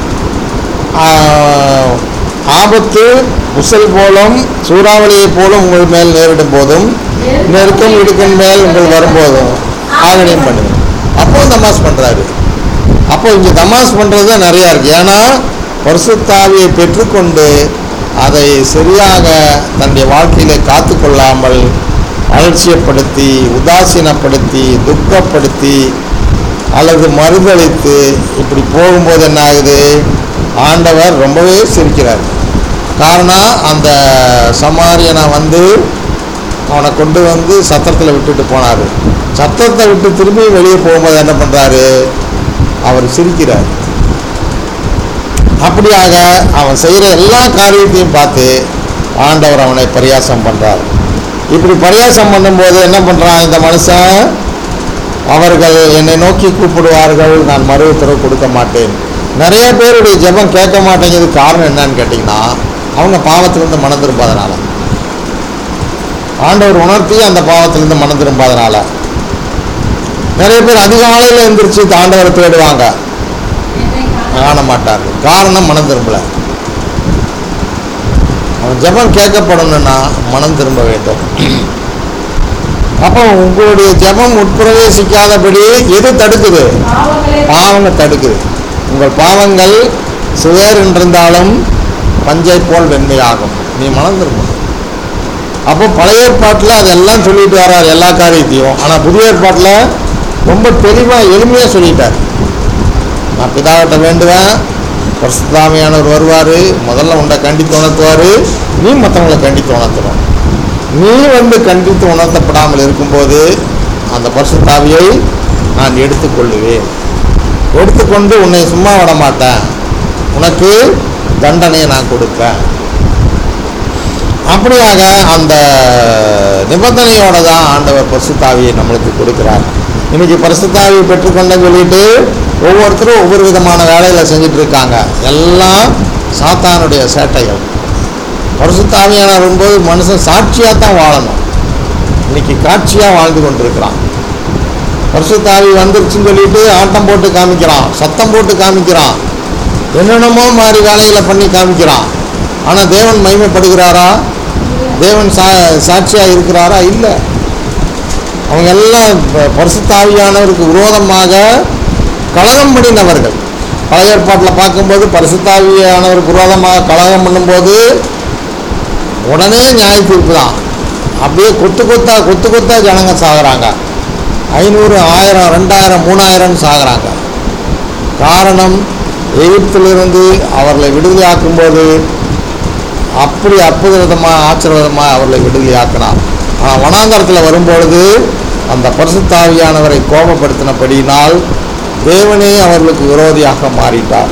ஆஹ், ஆபத்து புசல் போலும் சூறாவளியை போலும் உங்கள் மேல் நேரிடும் போதும் நெருக்கம் இடுக்கின் மேல் உங்கள் வரும்போதும் ஆகடியம் பண்ணுங்க அப்போ தமாஸ் பண்ணுறாரு அப்போ இங்கே தமாஸ் பண்ணுறது தான் நிறையா இருக்குது ஏன்னா பரிசுத்தாவியை பெற்றுக்கொண்டு அதை சரியாக தன்னுடைய வாழ்க்கையிலே காத்துக்கொள்ளாமல் அலட்சியப்படுத்தி உதாசீனப்படுத்தி துக்கப்படுத்தி அல்லது மறுதளித்து இப்படி போகும்போது என்ன ஆகுது ஆண்டவர் ரொம்பவே சிரிக்கிறார் காரணம் அந்த சமாரியனை வந்து அவனை கொண்டு வந்து சத்திரத்தில் விட்டுட்டு போனார் சத்திரத்தை விட்டு திரும்பி வெளியே போகும்போது என்ன பண்ணுறாரு அவர் சிரிக்கிறார் அப்படியாக அவன் செய்கிற எல்லா காரியத்தையும் பார்த்து ஆண்டவர் அவனை பரியாசம் பண்ணுறார் இப்படி பரியாசம் பண்ணும்போது என்ன பண்ணுறான் இந்த மனுஷன் அவர்கள் என்னை நோக்கி கூப்பிடுவார்கள் நான் மறு உத்தரவு கொடுக்க மாட்டேன் நிறைய பேருடைய ஜெபம் கேட்க மாட்டேங்கிறது காரணம் என்னன்னு கேட்டிங்கன்னா அவங்க பாவத்திலிருந்து மனம் திரும்பாதனால ஆண்டவர் உணர்த்தி அந்த பாவத்திலிருந்து மனம் திரும்பாதனால நிறைய பேர் அதிகாலையில் எந்திரிச்சு இந்த ஆண்டவரை தேடுவாங்க என்னை காண காண மாட்டார்கள் காரணம் மனம் திரும்பல அவன் ஜெபம் கேட்கப்படணும்னா மனம் திரும்ப வேண்டும் அப்போ உங்களுடைய ஜெபம் உட்பிரவேசிக்காதபடி எது தடுக்குது பாவங்களை பாவங்கள் தடுக்குது உங்கள் பாவங்கள் சுவேர் என்றிருந்தாலும் பஞ்சை போல் வெண்மையாகும் நீ மனம் திரும்பணும் அப்போ பழைய ஏற்பாட்டில் அதெல்லாம் சொல்லிட்டு வர்றார் எல்லா காரியத்தையும் ஆனால் புதிய ஏற்பாட்டில் ரொம்ப தெளிவாக எளிமையாக சொல்லிட்டார் நான் பிதாவிட்ட வேண்டுவேன் பரிசுத்தாமியானவர் வருவார் முதல்ல உன்னை கண்டித்து உணர்த்துவார் நீ மற்றவங்களை கண்டித்து உணர்த்தணும் நீ வந்து கண்டித்து உணர்த்தப்படாமல் இருக்கும்போது அந்த பரிசுத்தாவியை நான் எடுத்துக்கொள்ளுவேன் எடுத்துக்கொண்டு உன்னை சும்மா விட மாட்டேன் உனக்கு தண்டனையை நான் கொடுப்பேன் அப்படியாக அந்த நிபந்தனையோட தான் ஆண்டவர் பரிசுத்தாவியை நம்மளுக்கு கொடுக்கிறார் இன்னைக்கு பரிசுத்தாவியை பெற்றுக்கொண்டேன்னு சொல்லிட்டு ஒவ்வொருத்தரும் ஒவ்வொரு விதமான வேலைகளை செஞ்சுட்டு இருக்காங்க எல்லாம் சாத்தானுடைய சேட்டைகள் பரிசுத்தாவியான வரும்போது மனுஷன் சாட்சியாக தான் வாழணும் இன்னைக்கு காட்சியாக வாழ்ந்து கொண்டிருக்கிறான் பரிசுத்தாவி வந்துருச்சுன்னு சொல்லிட்டு ஆட்டம் போட்டு காமிக்கிறான் சத்தம் போட்டு காமிக்கிறான் என்னென்னமோ மாதிரி வேலைகளை பண்ணி காமிக்கிறான் ஆனால் தேவன் மகிமைப்படுகிறாரா தேவன் சா சாட்சியாக இருக்கிறாரா இல்லை அவங்க எல்லாம் ப- பரிசுத்தாவியானவருக்கு விரோதமாக கலகம் பண்ணினவர்கள் பழைய ஏற்பாட்டில் பார்க்கும்போது பரிசுத்தாவியானவருக்கு விரோதமாக கலகம் பண்ணும்போது உடனே நியாய தீர்ப்பு தான் அப்படியே கொத்து கொத்தா கொத்து கொத்தா ஜனங்க சாகுறாங்க ஐநூறு ஆயிரம் ரெண்டாயிரம் மூணாயிரம் சாகுறாங்க காரணம் எகிப்திலிருந்து அவர்களை விடுதலையாக்கும்போது அப்படி அற்புதமாக ஆச்சரியமாக அவர்களை விடுதலையாக்கினார் ஆனால் வனாந்தரத்தில் வரும்பொழுது அந்த பரிசுத்தாவியானவரை கோபப்படுத்தினபடியினால் தேவனே அவர்களுக்கு விரோதியாக மாறிட்டார்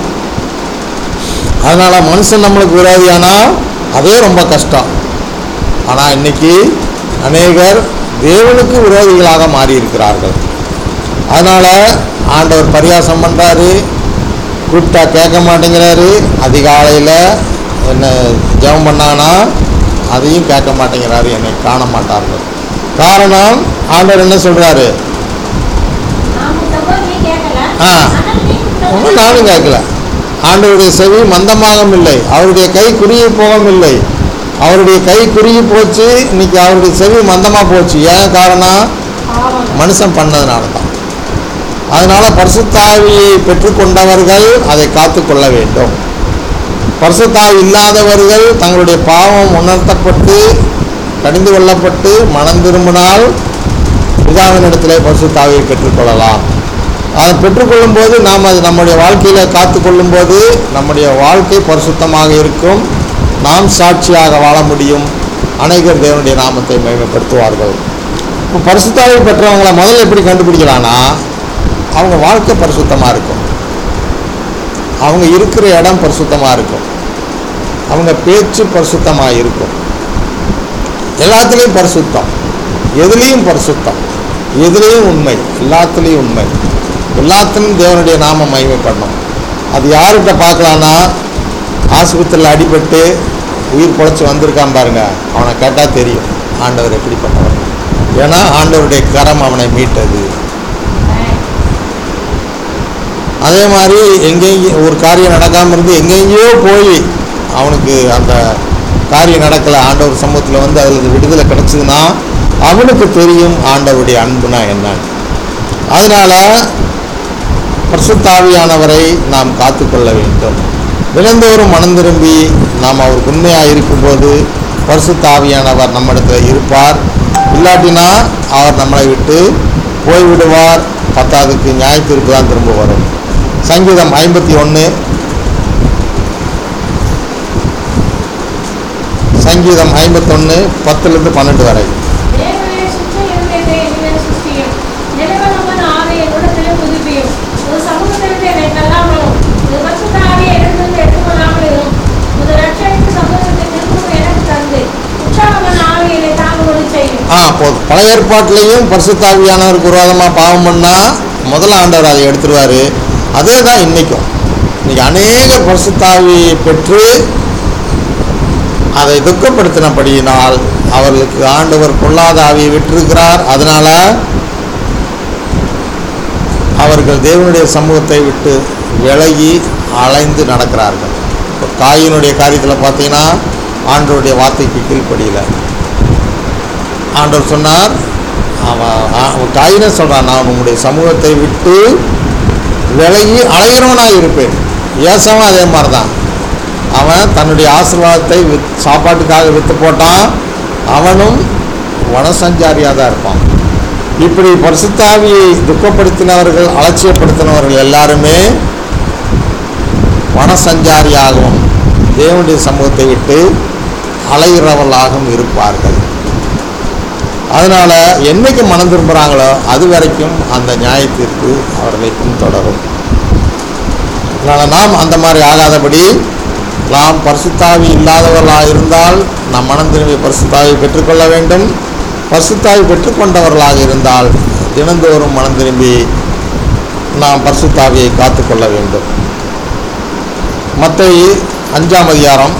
அதனால் மனுஷன் நம்மளுக்கு விரோதியானா அதே ரொம்ப கஷ்டம் ஆனால் இன்னைக்கு அநேகர் தேவனுக்கு விரோதிகளாக மாறியிருக்கிறார்கள் அதனால் ஆண்டவர் பரியாசம் பண்ணுறாரு கூப்பிட்டா கேட்க மாட்டேங்கிறாரு அதிகாலையில் என்ன ஜெபம் பண்ணானா அதையும் கேட்க மாட்டேங்கிறாரு என்னை காண மாட்டார்கள் காரணம் ஆண்டவர் என்ன சொல்கிறாரு நான் உத்தவோ நீ கேட்கல ஆ. ஆனால் நீ உத்தவோ ஒன்றும் நானும் கேட்கல ஆண்டவருடைய செவி மந்தமாகவும் இல்லை அவருடைய கை குறுகி போகவும் இல்லை அவருடைய கை குறுகி போச்சு இன்னைக்கு அவருடைய செவி மந்தமாக போச்சு ஏன் காரணம் பாவம் மனுஷன் பண்ணதுனால தான் அதனால பரிசுத்தாவியை பெற்றுக்கொண்டவர்கள் அதை காத்துக்கொள்ள வேண்டும் பரிசுத்தாவி இல்லாதவர்கள் தங்களுடைய பாவம் உணர்த்தப்பட்டு கடிந்து கொள்ளப்பட்டு மனம் திரும்பினால் பிதாவினிடத்திலே பரிசுத்தாவியை பெற்றுக்கொள்ளலாம் அதை பெற்றுக்கொள்ளும் போது நாம் அது நம்முடைய வாழ்க்கையில் காத்துக்கொள்ளும் போது நம்முடைய வாழ்க்கை பரிசுத்தமாக இருக்கும் நாம் சாட்சியாக வாழ முடியும் அநேகர் தேவனுடைய நாமத்தை மேம்படுத்துவார்கள் இப்போ பரிசுத்தாவை பெற்றவங்கள முதல்ல எப்படி கண்டுபிடிக்கலான்னா அவங்க வாழ்க்கை பரிசுத்தமாக இருக்கும் அவங்க இருக்கிற இடம் பரிசுத்தமாக இருக்கும் அவங்க பேச்சு பரிசுத்தமாக இருக்கும் எல்லாத்துலேயும் பரிசுத்தம் எதுலேயும் பரிசுத்தம் எதுலேயும் உண்மை எல்லாத்துலேயும் உண்மை எல்லாத்துலேயும் தேவனுடைய நாம மகிமைப்படணும் அது யார்கிட்ட பார்க்கலான்னா ஆஸ்பத்திரியில் அடிபட்டு உயிர் பொழைச்சி வந்திருக்கான் பாருங்க அவனை கேட்டால் தெரியும் ஆண்டவர் எப்படிப்பட்டவர் ஏன்னா ஆண்டவருடைய கரம் அவனை மீட்டது அதே மாதிரி எங்கெங்கேயும் ஒரு காரியம் நடக்காமல் இருந்து எங்கெங்கேயோ போய் அவனுக்கு அந்த காரியம் நடக்கலை ஆண்டவர் சமூகத்தில் வந்து அதில் விடுதலை கிடச்சிதுன்னா அவனுக்கு தெரியும் ஆண்டவருடைய அன்புனா என்னன்னு அதனால பரிசுத்தாவியானவரை நாம் காத்துக்கொள்ள வேண்டும் தினந்தோறும் மனம் திரும்பி நாம் அவருக்கு உண்மையாக இருக்கும்போது பரிசுத்தாவியானவர் நம்மிடத்தில் இருப்பார் இல்லாட்டினா அவர் நம்மளை விட்டு போய்விடுவார் பத்தாவதுக்கு நியாய தீர்ப்பு தான் திரும்ப வரும் சங்கீதம் ஐம்பத்தி ஒன்று சங்கீதம் ஐம்பத்தொன்று பத்துலேருந்து பன்னெண்டு வரை தேவனே சுற்றி இருந்ததை என்னை சிருஷ்டியும் நிலவரமான ஆவியை என்னிடத்திலே புதுப்பியும் ஒரு சமூகத்திலிருந்து என்னை தள்ளாமலும் ஒரு பரிசுத்த ஆவியை இடத்திலிருந்து எடுத்துக்கொள்ளாமலும் ஒரு ரட்சணிக்கு சமூகத்தை திரும்பவும் எனக்கு தந்து உற்சாகமான ஆவியை என்னை தாங்கும்படி செய்யும் பழைய ஏற்பாட்டிலையும் பரிசுத்தாவியானவருக்கு விரோதமாக பாவம் பண்ணால் முதல்ல ஆண்டவர் அதை எடுத்துருவார் அதே தான் இன்றைக்கும் இன்னைக்கு அநேகர் பரிசுத்தாவி பெற்று அதை துக்கப்படுத்தினபடியினால் அவர்களுக்கு ஆண்டவர் பொல்லாத ஆவியை விட்டிருக்கிறார் அதனால் அவர்கள் தேவனுடைய சமூகத்தை விட்டு விலகி அலைந்து நடக்கிறார்கள் இப்போ காயினுடைய காரியத்தில் பார்த்தீங்கன்னா ஆண்டவருடைய வார்த்தைக்கு கீழ்ப்படியல ஆண்டவர் சொன்னார் அவன் அவன் காயினே சொல்கிறான் நான் உங்களுடைய சமூகத்தை விட்டு விலகி அலைகிறவனாக இருப்பேன் ஏசவும் அதே மாதிரி தான் அவன் தன்னுடைய ஆசீர்வாதத்தை வித் சாப்பாட்டுக்காக விற்று போட்டான் அவனும் வனசஞ்சாரியாக தான் இருப்பான் இப்படி பரிசுத்தாவியை துக்கப்படுத்தினவர்கள் அலட்சியப்படுத்தினவர்கள் எல்லாருமே வனசஞ்சாரியாகவும் தேவனுடைய சமூகத்தை விட்டு அலைகிறவர்களாகவும் இருப்பார்கள் அதனால் என்னைக்கு மனம் திரும்புகிறாங்களோ அது வரைக்கும் அந்த நியாயத்திற்கு அவர்களை பின்தொடரும் அதனால் நாம் அந்த மாதிரி ஆகாதபடி நாம் பரிசுத்தாவி இல்லாதவர்களாக இருந்தால் நாம் மனம் திரும்பி பரிசுத்தாவி பெற்றுக்கொள்ள வேண்டும் பரிசுத்தாவி பெற்றுக்கொண்டவர்களாக இருந்தால் தினந்தோறும் மனம் திரும்பி நாம் பரிசுத்தாவியை காத்துக்கொள்ள வேண்டும் மத்தேயு அஞ்சாம் அதிகாரம்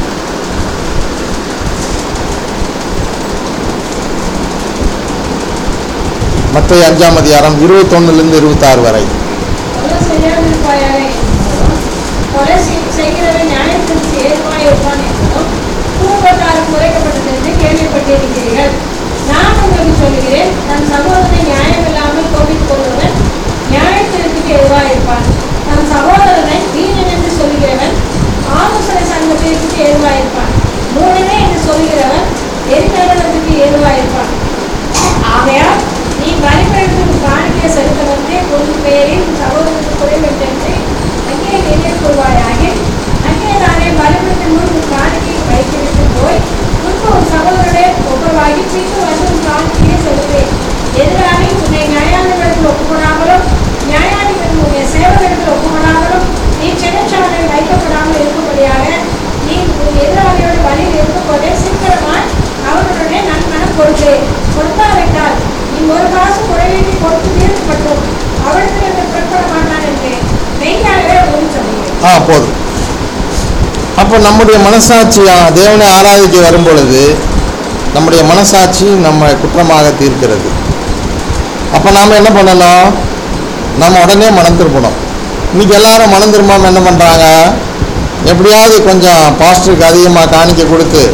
மத்தேயு அஞ்சாம் அதிகாரம் இருபத்தொன்னுலேருந்து இருபத்தாறு வரை கொலை செய்யாதிருப்பாயாக என்பதும், கொலை செய்- செய்கிறவன் நியாயத்திற்கு ஏதுவாய் இருப்பான் என்பதும், பூர்வத்தாருக்கு உரைக்கப்பட்டது என்று கேள்விப்பட்டிருக்கிறீர்கள். நான் உங்களுக்கு சொல்லுகிறேன், தன் சகோதரனை நியாயமில்லாமல் கோபித்துக் கொள்பவன் நியாயத்திற்கு எதுவாய் இருப்பான். தன் சகோதரனை வீணன் என்று சொல்லுகிறவன் ஆலோசனை சங்கத்திற்கு எதுவாய் இருப்பான். மூடனே என்று சொல்லுகிறவன் எரிநடனத்துக்கு எதுவாய் இருப்பான். ஆகையால் நீ பலிபீடத்துக்கு காணிக்கை செலுத்த வந்து உன் பேரில் உன் சகோதரனுக்கு குறைவென்று அங்கே நினைவு கூறுவாயாக அங்கே நானே பலிபீடத்தின் முன் உன் காணிக்கை வைத்துவிட்டு போய் முன்பு உன் சகோதரனை ஒப்புரவாகி பின்பு வந்து உன் காணிக்கையை செலுத்தேன் எதிராக உன்னை நியாயாதிபதிகள் ஒப்புக்கொடாமலும் நியாயாதிபதி உன்னை சேவகர்கள் ஒப்புக்கொடாமலும் நீ சின்னச்சாலையில் வைக்கப்படாமல் இருக்கும்படியாக நீ உன் எதிராளியோட வழியில் இருக்கும்போதே சீக்கிரமாய் அவர்களுடைய நன்மனம் கொடுத்து கொடுக்காவிட்டால் நீ ஒரு காசு குறைவேண்டி கொடுத்து தீர்க்கப்பட்டும் அவளுக்கு என்று புறப்பட மாட்டான் என்று மெய்யாகவே உங்களுக்கு சொல்லுகிறேன் ஆ போதும் அப்போ நம்முடைய மனசாட்சியா தேவனை ஆராதிக்க வரும் பொழுது நம்முடைய மனசாட்சி நம்ம குற்றமாக தீர்க்கிறது அப்போ நாம் என்ன பண்ணணும் நம்ம உடனே மனம் திரும்பணும் இன்னைக்கு எல்லாரும் மனம் திரும்பாமல் என்ன பண்ணுறாங்க எப்படியாவது கொஞ்சம் பாஸ்டருக்கு அதிகமாக காணிக்க கொடுத்து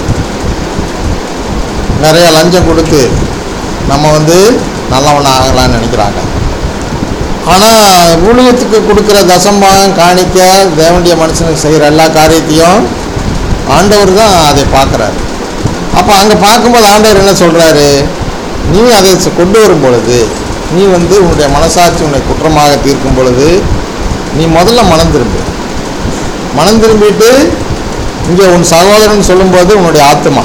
நிறைய லஞ்சம் கொடுத்து நம்ம வந்து நல்லவன் ஆகலாம்னு நினைக்கிறாங்க ஆனால் ஊழியத்துக்கு கொடுக்குற தசம்பாகம் காணிக்க தேவனுடைய மனுஷனுக்கு செய்கிற எல்லா காரியத்தையும் ஆண்டவர் தான் அதை பார்க்குறாரு அப்போ அங்கே பார்க்கும்போது ஆண்டவர் என்ன சொல்கிறாரு நீ அதை ச- கொண்டு வரும் பொழுது நீ வந்து உன்னுடைய மனசாட்சி உன்னை குற்றமாக தீர்க்கும் பொழுது நீ முதல்ல மனம் திரும்பு மனம் திரும்பிட்டு இங்கே உன் சகோதரன் சொல்லும்போது உன்னுடைய ஆத்மா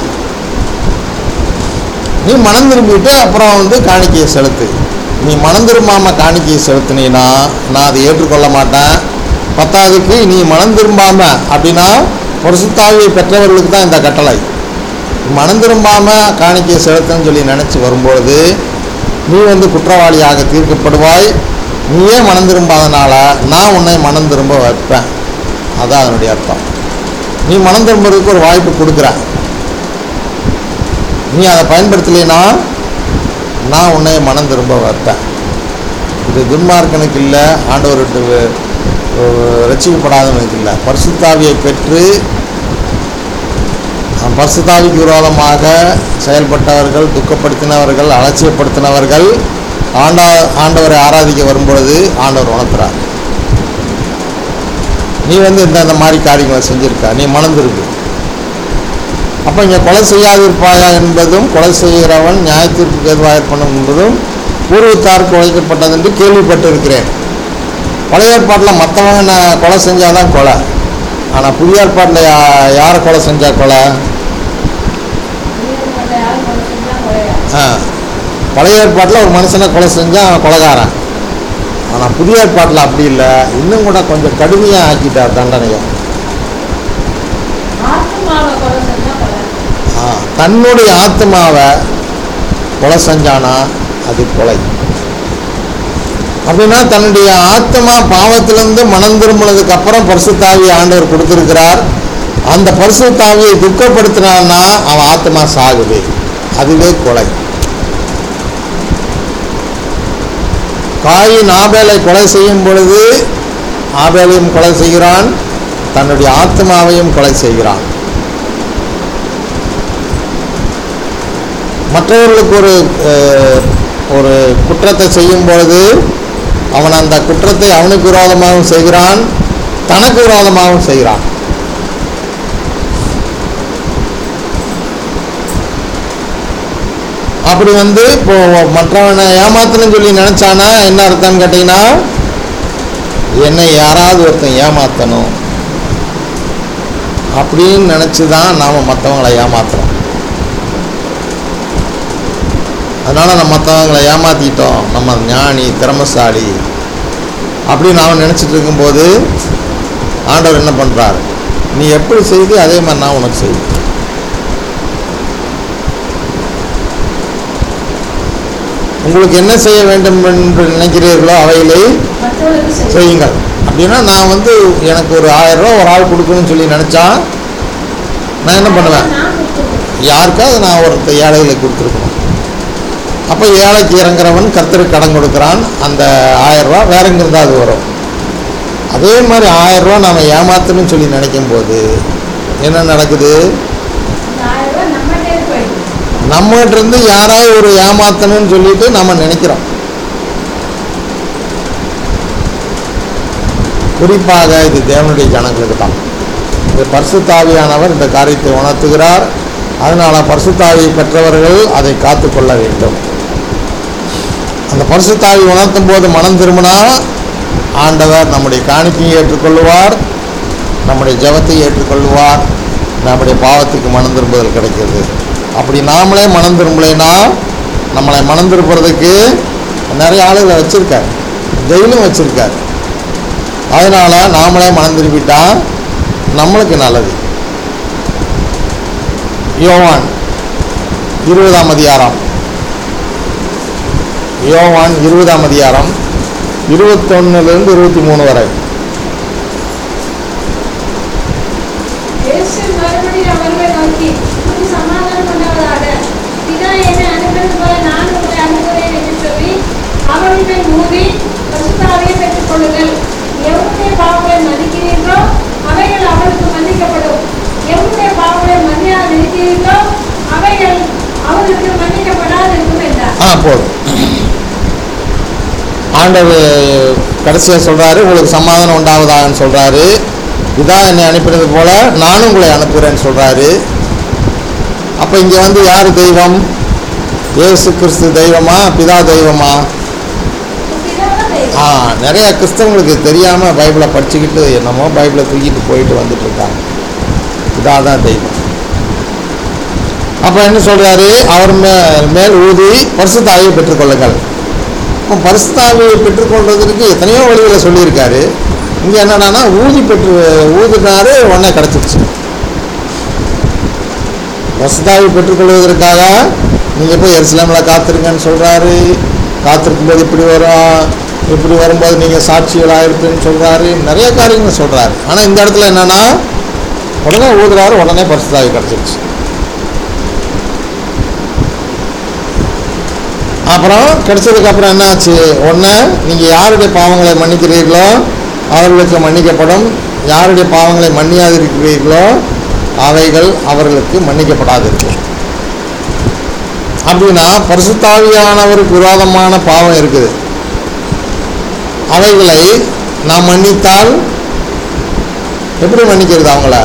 நீ மனம் திரும்பிட்டு அப்புறம் வந்து காணிக்கையை செலுத்து நீ மனம் திரும்பாமல் காணிக்கையை செலுத்தினீன்னா நான் அதை ஏற்றுக்கொள்ள மாட்டேன் பத்தாவதுக்கு நீ மனம் திரும்பாம அப்படின்னா பரிசுத்தாவியை பெற்றவர்களுக்கு தான் இந்த கட்டளை மனம் திரும்பாமல் காணிக்கையை செலுத்துன்னு சொல்லி நினச்சி வரும்பொழுது நீ வந்து குற்றவாளியாக தீர்க்கப்படுவாய் நீயே மனம் திரும்பாதனால நான் உன்னை மனம் திரும்ப வைப்பேன் அதான் அதனுடைய அர்த்தம் நீ மனம் திரும்புறதுக்கு ஒரு வாய்ப்பு கொடுக்குற நீ அதை பயன்படுத்தலைன்னா நான் உன்னை மனம் திரும்ப வைப்பேன் இது துன்மார்க்கனுக்கு இல்லை ஆண்டவர்கிட்ட வே- அஹ் ரட்சிக்கப்படாதவனுக்கு இல்லை பரிசுத்தாவியை பெற்று அஹ் பரிசுத்தாவிக்கு விரோதமாக செயல்பட்டவர்கள் துக்கப்படுத்தினவர்கள் அலட்சியப்படுத்தினவர்கள் ஆண்டா ஆண்டவரை ஆராதிக்க வரும்பொழுது ஆண்டவர் உணர்த்துறார் நீ வந்து இந்த இந்த மாதிரி காரியங்களை செஞ்சிருக்க நீ மனம் திரும்பு அப்போ இங்கே கொலை செய்யாதிருப்பாயா என்பதும் கொலை செய்கிறவன் நியாயத்திற்கு எதுவாக இருப்பணும் என்பதும் பூர்வத்தாருக்கு உழைக்கப்பட்டது என்று கேள்விப்பட்டிருக்கிறேன் பழைய ஏற்பாட்டில் மற்றவங்க நான் கொலை செஞ்சால் தான் கொலை ஆனால் புதிய ஏற்பாட்டில் யா யாரை கொலை செஞ்சா கொலை யாரும் கொலை செஞ்சா கொலையா ஆ பழைய ஏற்பாட்டில் ஒரு மனுஷனை கொலை செஞ்சால் அவன் கொலைகாரன் ஆனால் புதிய ஏற்பாட்டில் அப்படி இல்லை இன்னும் கூட கொஞ்சம் கடுமையாக ஆக்கிட்டார் தண்டனையை ஆத்மாவை கொலை செஞ்சா கொலை ஆ, தன்னுடைய ஆத்மாவை கொலை செஞ்சானா அது கொலை அப்படின்னா தன்னுடைய ஆத்மா பாவத்திலிருந்து மனம் திரும்பினதுக்கு அப்புறம் பரிசுத்தாவியை ஆண்டவர் கொடுத்திருக்கிறார் அந்த பரிசுத்தாவியை துக்கப்படுத்தினான்னா அவன் ஆத்மா சாகுது அதுவே கொலை காயின் ஆபேலை கொலை செய்யும் பொழுது ஆபேலையும் கொலை செய்கிறான் தன்னுடைய ஆத்மாவையும் கொலை செய்கிறான் மற்றவர்களுக்கு ஒரு அஹ், ஒரு குற்றத்தை செய்யும் பொழுது அவன் அந்த குற்றத்தை அவனுக்கு விரோதமாகவும் செய்கிறான் தனக்கு விரோதமாகவும் செய்கிறான் அப்படி வந்து இப்போ மற்றவனை ஏமாத்தணும்னு சொல்லி நினைச்சானா என்ன அர்த்தம்னு கேட்டீங்கன்னா என்னை யாராவது ஒருத்தன் ஏமாத்தணும் அப்படின்னு நினச்சி தான் நாம் மற்றவங்களை ஏமாத்துறோம் அதனால் நம்ம மற்றவங்களை ஏமாற்றிட்டோம் நம்ம ஞானி திறமசாலி அப்படின்னு அவன் நினச்சிட்டு இருக்கும்போது ஆண்டவர் என்ன பண்ணுறாரு நீ எப்படி செய்து அதே மாதிரி நான் உனக்கு செய்வேன் உங்களுக்கு என்ன செய்ய வேண்டும் என்று நினைக்கிறீர்களோ அவைகளை மற்றவர்களுக்கு செய்யும் செய்யுங்கள் அப்படின்னா நான் வந்து எனக்கு ஒரு ஆயிரம் ரூபா ஒரு ஆள் கொடுக்கணும்னு சொல்லி நினச்சா நான் என்ன பண்ணுவேன் நான் கொடுத்துருக்கேன். யாருக்காவது நான் ஒருத்த ஏழைகளுக்கு கொடுத்துருக்கணும் அப்போ ஏழைக்கு இறங்குறவன் கர்த்தருக்கு கடன் கொடுக்குறான் அந்த ஆயிரம் ரூபா வேற எங்கிருந்தா அது வரும் அதே மாதிரி ஆயிரம் ரூபா நாம் ஏமாத்தணும்னு சொல்லி நினைக்கும் போது என்ன நடக்குது இந்த ஆயிரம் ரூபாய் நம்மகிட்டே போயிடுது நம்மகிட்ட இருந்து யாராவது ஒரு ஏமாத்தணும்னு சொல்லிட்டு நம்ம நினைக்கிறோம் குறிப்பாக இது தேவனுடைய ஜனங்களுக்கு தான் இது பரிசுத்தாவியானவர் இந்த காரியத்தை உணர்த்துகிறார் அதனால பரிசுத்தாவியை பெற்றவர்கள் அதை காத்துக்கொள்ள வேண்டும் அந்த பரிசுத்தாவி உணர்த்தும் போது மனம் திரும்பினா ஆண்டவர் நம்முடைய காணிக்கையை ஏற்றுக்கொள்வார் நம்முடைய ஜெபத்தை ஏற்றுக்கொள்வார் நம்முடைய பாவத்துக்கு மனம் திரும்புதல் கிடைக்கிறது அப்படி நாமளே மனம் திரும்பலைன்னா நம்மளை மனம் திருப்புறதுக்கு நிறைய ஆளுகளை வச்சுருக்கார் ஜெயிலும் வச்சுருக்கார் அதனால் நாமளே மனம் திரும்பிட்டா நம்மளுக்கு நல்லது யோவான் இருபதாம் அதிகாரம் யோவான் இருபதாம் அதிகாரம் இருபத்தொன்னுலேருந்து இருபத்தி மூணு வரை இயேசு மறுபடியும் அவர்களை நோக்கி "உனக்கு சமாதானம் உண்டாவதாக. பிதா என்னை அனுப்பினது போல நான் உங்களை அனுப்புகிறேன் என்று சொல்லி அவர்கள் மேல் ஊதி பரிசுத்தாவியை பெற்றுக் கொள்ளுங்கள் எவருடைய பாவங்களை மன்னிக்கிறீர்களோ அவைகள் அவருக்கு மன்னிக்கப்படும் எவருடைய பாவங்களை மன்னியாது இருக்கிறீர்களோ அவைகள் அவருக்கு மன்னிக்கப்படாது இருக்கும் என்றார் ஆ போதும் ஆண்டவர் கடைசியாக சொல்கிறாரு உங்களுக்கு சமாதானம் உண்டாவதாகன்னு சொல்கிறாரு இதான் என்னை அனுப்பினது போல நானும் உங்களை அனுப்புகிறேன்னு சொல்கிறாரு அப்போ இங்கே வந்து யார் தெய்வம் இயேசு கிறிஸ்து தெய்வமா பிதா தெய்வமா பிதாதான் தெய்வம். ஆ நிறைய கிறிஸ்தவங்களுக்கு தெரியாமல் பைபிளை படிச்சுக்கிட்டு என்னமோ பைபிளை தூக்கிட்டு போயிட்டு வந்துட்டு இருக்காங்க பிதா தான் தெய்வம் அப்போ என்ன சொல்கிறாரு அவர் மே மேல் ஊதி பரிசுத்தாவியை பெற்றுக்கொள்ளுங்கள் இப்போ பரிசுத்தாவியை பெற்றுக்கொள்றதுக்கு எத்தனையோ வழிகளை சொல்லியிருக்காரு இங்கே என்னடான்னா ஊதி பெற்று ஊதினாரு உடனே கிடச்சிருச்சு பரிசுத்தாவி பெற்றுக்கொள்வதற்காக நீங்கள் போய் எருசலேமில் காத்திருங்கன்னு சொல்கிறாரு காத்திருக்கும்போது இப்படி வரும் இப்படி வரும்போது நீங்கள் சாட்சிகளாக இருப்பேன்னு சொல்கிறாரு நிறைய காரியங்கள் சொல்கிறாரு ஆனால் இந்த இடத்துல என்னன்னா உடனே ஊதுறாரு உடனே பரிசுத்தாவி கிடச்சிருச்சு அப்புறம் கிடைச்சதுக்கு அப்புறம் என்னாச்சு ஒன்று நீங்கள் யாருடைய பாவங்களை மன்னிக்கிறீர்களோ அவர்களுக்கு மன்னிக்கப்படும் யாருடைய பாவங்களை மன்னியாதிருக்கிறீர்களோ அவைகள் அவர்களுக்கு மன்னிக்கப்படாது இருக்கும் அப்படின்னா பரிசுத்தாவியானவருக்கு விரோதமான பாவம் இருக்குது அவைகளை நாம் மன்னித்தால் எப்படி மன்னிக்கிறது அவங்கள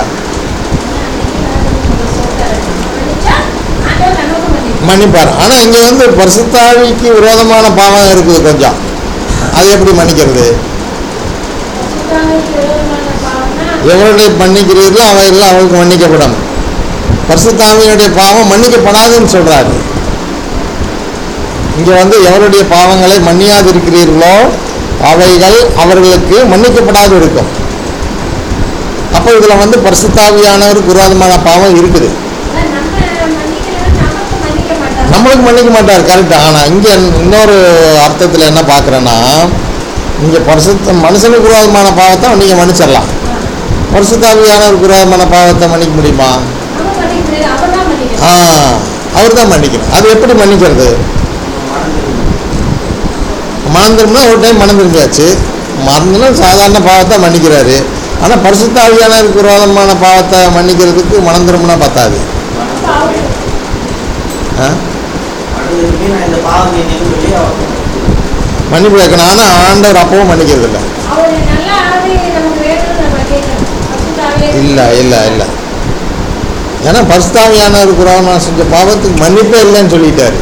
மன்னிச்சா ஆண்டவர் நமக்கு மன்னிப்பார். மன்னிப்பார் ஆனால் இங்கே வந்து பரிசுத்தாவிக்கு விரோதமான பாவம் இருக்குது கொஞ்சம் அது எப்படி மன்னிக்கிறது பரிசுத்தாவிக்கு விரோதமான பாவம்னா எவருடைய மன்னிக்கிறீர்களோ அவைகள் அவருக்கு மன்னிக்கப்படும் பரிசுத்தாவியினுடைய பாவம் மன்னிக்கப்படாதுன்னு சொல்றாரு இங்கே வந்து எவருடைய பாவங்களை மன்னியாதிருக்கிறீர்களோ அவைகள் அவர்களுக்கு மன்னிக்கப்படாது இருக்கும் அப்போ இதில் வந்து பரிசுத்தாவியானவருக்கு விரோதமான பாவம் இருக்குது அதான் நம்ம மன்னிக்கலைன்னா நமக்கு மன்னிக்க மாட்டாங்க நம்மளுக்கு மன்னிக்க மாட்டார் கரெக்ட் ஆனால் இங்கே இன்னொரு அர்த்தத்தில் என்ன பார்க்குறேன்னா இங்கே பரிசுத்த மனுஷனுக்கு விரோதமான பாவத்தை நீங்கள் மன்னிச்சிடலாம் பரிசுத்தாவியானவருக்கு விரோதமான பாவத்தை மன்னிக்க முடியுமா நம்ம மன்னிக்க முடியாது அவர் தான் மன்னிக்கணும் ஆ அவர் தான் மன்னிக்கணும் அது எப்படி மன்னிக்கிறது மனம் திரும்பினா ஒரு டைம் மனம் திரும்பியாச்சு மறந்துனா சாதாரண பாவத்தை மன்னிக்கிறாரு ஆனால் பரிசுத்தாவியானவருக்கு விரோதமான பாவத்தை மன்னிக்கிறதுக்கு மனம் திரும்பினா பத்தாது அப்ப அவரு ஆ அடுத்ததுக்கு நான் இந்த பாவம் என்னன்னு சொல்லி அவர் மன்னிப்பு கேட்கணும் ஆனால் ஆண்டவர் அப்பவும் மன்னிக்கிறது இல்லை அவரு நல்ல ஆவி நமக்கு வேணும்னு நம்ம கேட்கணும் பசுத்தாவே இல்லை இல்லை இல்லை ஏன்னா பரிசுத்தாவியானவருக்கு விரோதமாக செஞ்ச பாவத்துக்கு மன்னிப்பே இல்லைன்னு சொல்லிட்டாரு